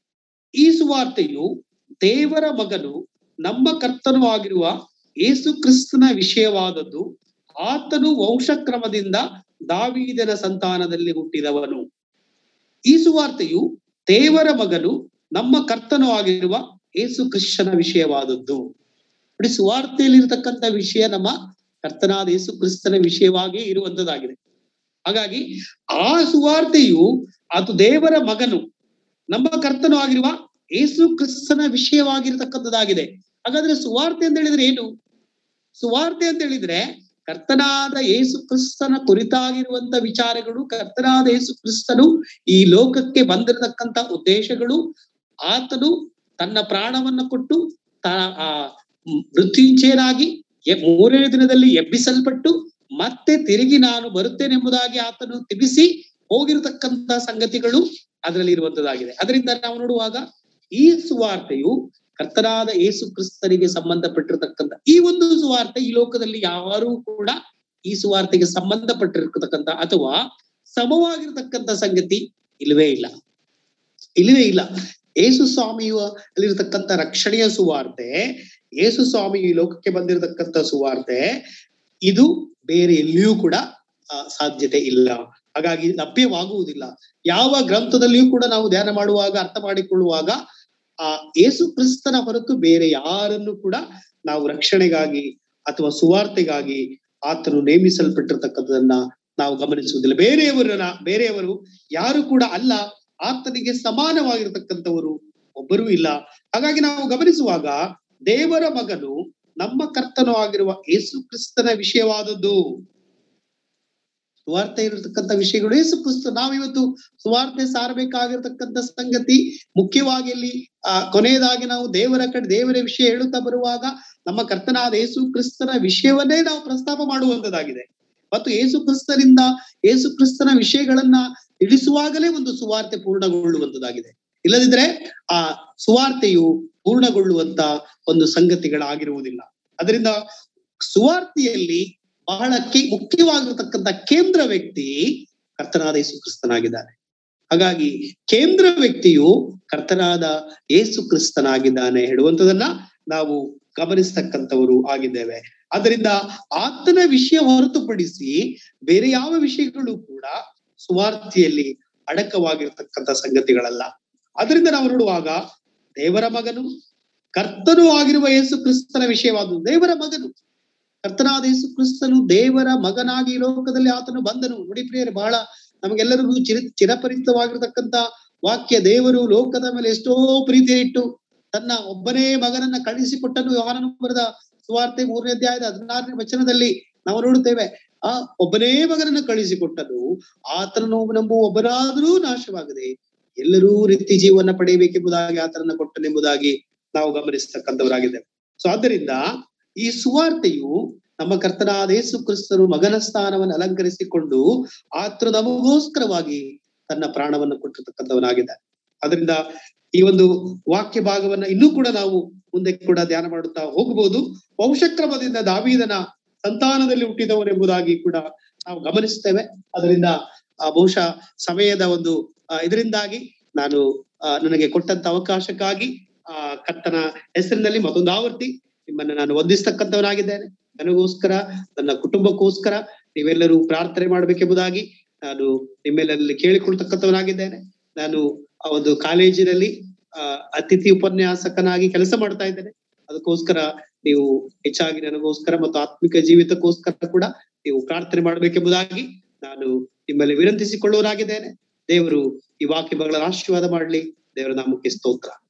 ಈ ಸುವಾರ್ತೆಯು ದೇವರ ಮಗನು ನಮ್ಮ ಕರ್ತನೂ ಆಗಿರುವ ಯೇಸು ಕ್ರಿಸ್ತನ ವಿಷಯವಾದದ್ದು ಆತನು ವಂಶಕ್ರಮದಿಂದ ದಾವೀದನ ಸಂತಾನದಲ್ಲಿ ಹುಟ್ಟಿದವನು ಈ ಸುವಾರ್ತೆಯು ದೇವರ ಮಗನು ನಮ್ಮ ಕರ್ತನೂ ಆಗಿರುವ ಯೇಸು ಕ್ರಿಸ್ತನ ವಿಷಯವಾದದ್ದು ನೋಡಿ ಸುವಾರ್ತೆಯಲ್ಲಿ ಇರತಕ್ಕಂತ ವಿಷಯ ನಮ್ಮ ಕರ್ತನಾದ ಯೇಸು ಕ್ರಿಸ್ತನ ವಿಷಯವಾಗಿ ಇರುವಂತದ್ದಾಗಿದೆ ಹಾಗಾಗಿ ಆ ಸುವಾರ್ತೆಯು ಅದು ದೇವರ ಮಗನು ನಮ್ಮ ಕರ್ತನೂ ಆಗಿರುವ ಯೇಸು ಕ್ರಿಸ್ತನ ವಿಷಯವಾಗಿರತಕ್ಕಂಥದ್ದಾಗಿದೆ ಹಾಗಾದ್ರೆ ಸುವಾರ್ತೆ ಅಂತ ಹೇಳಿದ್ರೆ ಏನು ಸುವಾರ್ತೆ ಅಂತ ಹೇಳಿದ್ರೆ ಕರ್ತನಾದ ಯೇಸು ಕ್ರಿಸ್ತನ ಕುರಿತಾಗಿರುವಂತ ವಿಚಾರಗಳು ಕರ್ತನಾದ ಯೇಸು ಕ್ರಿಸ್ತನು ಈ ಲೋಕಕ್ಕೆ ಬಂದಿರತಕ್ಕಂತ ಉದ್ದೇಶಗಳು ಆತನು ತನ್ನ ಪ್ರಾಣವನ್ನ ಕೊಟ್ಟು ತ ಆ ಮೃತ್ಯುಂಚೇನಾಗಿ ಮೂರನೇ ದಿನದಲ್ಲಿ ಎಬ್ಬಿಸಲ್ಪಟ್ಟು ಮತ್ತೆ ತಿರುಗಿ ನಾನು ಬರುತ್ತೇನೆಂಬುದಾಗಿ ಆತನು ತಿಳಿಸಿ ಹೋಗಿರತಕ್ಕಂತ ಸಂಗತಿಗಳು ಅದರಲ್ಲಿ ಇರುವಂತದ್ದಾಗಿದೆ ಅದರಿಂದ ನಾವು ನೋಡುವಾಗ ಈ ಸುವಾರ್ತೆಯು ಕರ್ತನಾದ ಯೇಸು ಕ್ರಿಸ್ತನಿಗೆ ಸಂಬಂಧಪಟ್ಟಿರತಕ್ಕಂತ ಈ ಒಂದು ಸುವಾರ್ತೆ ಈ ಲೋಕದಲ್ಲಿ ಯಾರೂ ಕೂಡ ಈ ಸುವಾರ್ತೆಗೆ ಸಂಬಂಧಪಟ್ಟಿರ್ತಕ್ಕಂಥ ಅಥವಾ ಸಮವಾಗಿರ್ತಕ್ಕಂಥ ಸಂಗತಿ ಇಲ್ಲವೇ ಇಲ್ಲ ಇಲ್ಲವೇ ಇಲ್ಲ ಯೇಸು ಸ್ವಾಮಿಯು ಅಲ್ಲಿರ್ತಕ್ಕಂಥ ರಕ್ಷಣೆಯ ಸುವಾರ್ತೆ ಯೇಸು ಸ್ವಾಮಿ ಈ ಲೋಕಕ್ಕೆ ಬಂದಿರತಕ್ಕಂಥ ಸುವಾರ್ತೆ ಇದು ಬೇರೆ ಎಲ್ಲಿಯೂ ಕೂಡ ಸಾಧ್ಯತೆ ಇಲ್ಲ ಹಾಗಾಗಿ ಲಭ್ಯವಾಗುವುದಿಲ್ಲ ಯಾವ ಗ್ರಂಥದಲ್ಲಿಯೂ ಕೂಡ ನಾವು ಧ್ಯಾನ ಮಾಡುವಾಗ ಅರ್ಥ ಮಾಡಿಕೊಳ್ಳುವಾಗ ಆ ಯೇಸು ಕ್ರಿಸ್ತನ ಹೊರತು ಬೇರೆ ಯಾರನ್ನು ಕೂಡ ನಾವು ರಕ್ಷಣೆಗಾಗಿ ಅಥವಾ ಸುವಾರ್ತೆಗಾಗಿ ಆತನು ನೇಮಿಸಲ್ಪಟ್ಟಿರ್ತಕ್ಕಂಥದನ್ನ ನಾವು ಗಮನಿಸುವುದಿಲ್ಲ ಬೇರೆಯವರನ್ನ ಬೇರೆಯವರು ಯಾರು ಕೂಡ ಅಲ್ಲ ಆತನಿಗೆ ಸಮಾನವಾಗಿರ್ತಕ್ಕಂಥವರು ಒಬ್ಬರೂ ಇಲ್ಲ ಹಾಗಾಗಿ ನಾವು ಗಮನಿಸುವಾಗ ದೇವರ ಮಗನು ನಮ್ಮ ಕರ್ತನೂ ಆಗಿರುವ ಯೇಸು ಕ್ರಿಸ್ತನ ವಿಷಯವಾದದ್ದು ಸುವಾರ್ತೆ ಇರತಕ್ಕಂಥ ವಿಷಯಗಳು ಯೇಸು ಕ್ರಿಸ್ತ ನಾವಿವತ್ತು ಸುವಾರ್ತೆ ಸಾರಬೇಕಾಗಿರ್ತಕ್ಕಂಥ ಸಂಗತಿ ಮುಖ್ಯವಾಗಿ ಅಲ್ಲಿ ಆ ಕೊನೆಯದಾಗಿ ನಾವು ದೇವರ ಕಡೆ ದೇವರ ವಿಷಯ ಹೇಳುತ್ತಾ ಬರುವಾಗ ನಮ್ಮ ಕರ್ತನಾದ ಯೇಸು ಕ್ರಿಸ್ತನ ವಿಷಯವನ್ನೇ ನಾವು ಪ್ರಸ್ತಾಪ ಮಾಡುವಂತದ್ದಾಗಿದೆ ಮತ್ತು ಯೇಸು ಕ್ರಿಸ್ತನಿಂದ ಯೇಸು ಕ್ರಿಸ್ತನ ವಿಷಯಗಳನ್ನ ತಿಳಿಸುವಾಗಲೇ ಒಂದು ಸುವಾರ್ತೆ ಪೂರ್ಣಗೊಳ್ಳುವಂತದ್ದಾಗಿದೆ ಇಲ್ಲದಿದ್ರೆ ಆ ಸುವಾರ್ತೆಯು ಪೂರ್ಣಗೊಳ್ಳುವಂತ ಒಂದು ಸಂಗತಿಗಳಾಗಿರುವುದಿಲ್ಲ ಅದರಿಂದ ಸುವಾರ್ತೆಯಲ್ಲಿ ಬಹಳ ಕೇ ಮುಖ್ಯವಾಗಿರತಕ್ಕಂತ ಕೇಂದ್ರ ವ್ಯಕ್ತಿ ಕರ್ತನಾದ ಯೇಸು ಕ್ರಿಸ್ತನಾಗಿದ್ದಾನೆ ಹಾಗಾಗಿ ಕೇಂದ್ರ ವ್ಯಕ್ತಿಯು ಕರ್ತನಾದ ಯೇಸು ಕ್ರಿಸ್ತನಾಗಿದ್ದಾನೆ ಹೇಳುವಂತದನ್ನ ನಾವು ಗಮನಿಸ್ತಕ್ಕಂಥವರು ಆಗಿದ್ದೇವೆ ಅದರಿಂದ ಆತನ ವಿಷಯ ಹೊರತುಪಡಿಸಿ ಬೇರೆ ಯಾವ ವಿಷಯಗಳು ಕೂಡ ಸುವಾರ್ತೆಯಲ್ಲಿ ಅಡಕವಾಗಿರ್ತಕ್ಕಂಥ ಸಂಗತಿಗಳಲ್ಲ ಅದರಿಂದ ನಾವು ನೋಡುವಾಗ ದೇವರ ಮಗನು ಕರ್ತನೂ ಆಗಿರುವ ಯೇಸು ಕ್ರಿಸ್ತನ ವಿಷಯವಾದ ದೇವರ ಮಗನು ಕರ್ತನಾದ ಯೇಸು ಕ್ರಿಸ್ತನು ದೇವರ ಮಗನಾಗಿ ಈ ಲೋಕದಲ್ಲಿ ಆತನು ಬಂದನು ನೋಡಿ ಪ್ರಿಯರೇ ಬಹಳ ನಮಗೆಲ್ಲರಿಗೂ ಚಿರ ಚಿರಪರಿಚಿತವಾಗಿರ್ತಕ್ಕಂಥ ವಾಕ್ಯ ದೇವರು ಲೋಕದ ಮೇಲೆ ಎಷ್ಟೋ ಪ್ರೀತಿ ಇಟ್ಟು ತನ್ನ ಒಬ್ಬನೇ ಮಗನನ್ನ ಕಳಿಸಿಕೊಟ್ಟನು ಯೋಹಾನನು ಬರೆದ ಸುವಾರ್ತೆ ಮೂರನೇ ಅಧ್ಯಾಯದ ಹದಿನಾರನೇ ವಚನದಲ್ಲಿ ನಾವು ನೋಡುತ್ತೇವೆ ಆ ಒಬ್ಬನೇ ಮಗನನ್ನ ಕಳಿಸಿಕೊಟ್ಟನು ಆತನನ್ನು ನಂಬುವ ಒಬ್ಬನಾದರೂ ನಾಶವಾಗದೆ ಎಲ್ಲರೂ ರೀತಿ ಜೀವನ ಪಡೆಯಬೇಕೆಂಬುದಾಗಿ ಆತನನ್ನ ಕೊಟ್ಟನೆಂಬುದಾಗಿ ನಾವು ಗಮನಿಸ್ತಕ್ಕಂಥವರಾಗಿದ್ದೇವೆ ಸೊ ಆದ್ದರಿಂದ ಈ ಸುವಾರ್ತೆಯು ನಮ್ಮ ಕರ್ತನಾದ ಯೇಸು ಕ್ರಿಸ್ತನು ಮಗನ ಸ್ಥಾನವನ್ನು ಅಲಂಕರಿಸಿಕೊಂಡು ಆತನು ನಮಗೋಸ್ಕರವಾಗಿ ತನ್ನ ಪ್ರಾಣವನ್ನು ಕೊಟ್ಟಿರ್ತಕ್ಕಂಥವನಾಗಿದ್ದಾನೆ ಅದರಿಂದ ಈ ಒಂದು ವಾಕ್ಯ ಭಾಗವನ್ನ ಇನ್ನೂ ಕೂಡ ನಾವು ಮುಂದೆ ಕೂಡ ಧ್ಯಾನ ಮಾಡುತ್ತಾ ಹೋಗಬಹುದು ವಂಶಕ್ರಮದಿಂದ ದಾವೀದನ ಸಂತಾನದಲ್ಲಿ ಹುಟ್ಟಿದವನೆಂಬುದಾಗಿ ಕೂಡ ನಾವು ಗಮನಿಸ್ತೇವೆ ಅದರಿಂದ ಆ ಬಹುಶಃ ಸಮಯದ ಒಂದು ಇದರಿಂದಾಗಿ ನಾನು ನನಗೆ ಕೊಟ್ಟಂತ ಅವಕಾಶಕ್ಕಾಗಿ ಆ ಕರ್ತನ ಹೆಸರಿನಲ್ಲಿ ಮತ್ತೊಂದು ಆವರ್ತಿ ನಿಮ್ಮನ್ನ ನಾನು ವಂದಿಸ್ತಕ್ಕಂಥವನಾಗಿದ್ದೇನೆ ನನಗೋಸ್ಕರ ನನ್ನ ಕುಟುಂಬಕ್ಕೋಸ್ಕರ ನೀವೆಲ್ಲರೂ ಪ್ರಾರ್ಥನೆ ಮಾಡ್ಬೇಕೆಂಬುದಾಗಿ ನಾನು ನಿಮ್ಮೆಲ್ಲರಲ್ಲಿ ಕೇಳಿಕೊಳ್ತಕ್ಕಂಥವನಾಗಿದ್ದೇನೆ ನಾನು ಆ ಒಂದು ಕಾಲೇಜಿನಲ್ಲಿ ಆ ಅತಿಥಿ ಉಪನ್ಯಾಸಕನಾಗಿ ಕೆಲಸ ಮಾಡ್ತಾ ಇದ್ದೇನೆ ಅದಕ್ಕೋಸ್ಕರ ನೀವು ಹೆಚ್ಚಾಗಿ ನನಗೋಸ್ಕರ ಮತ್ತು ಆತ್ಮಿಕ ಜೀವಿತಕ್ಕೋಸ್ಕರ ಕೂಡ ನೀವು ಪ್ರಾರ್ಥನೆ ಮಾಡ್ಬೇಕೆಂಬುದಾಗಿ ನಾನು ನಿಮ್ಮಲ್ಲಿ ವಿನಂತಿಸಿಕೊಳ್ಳುವರಾಗಿದ್ದೇನೆ ದೇವರು ಈ ವಾಕ್ಯಗಳ ಆಶೀರ್ವಾದ ಮಾಡ್ಲಿ ದೇವರ ನಾಮಕ್ಕೆ ಸ್ತೋತ್ರ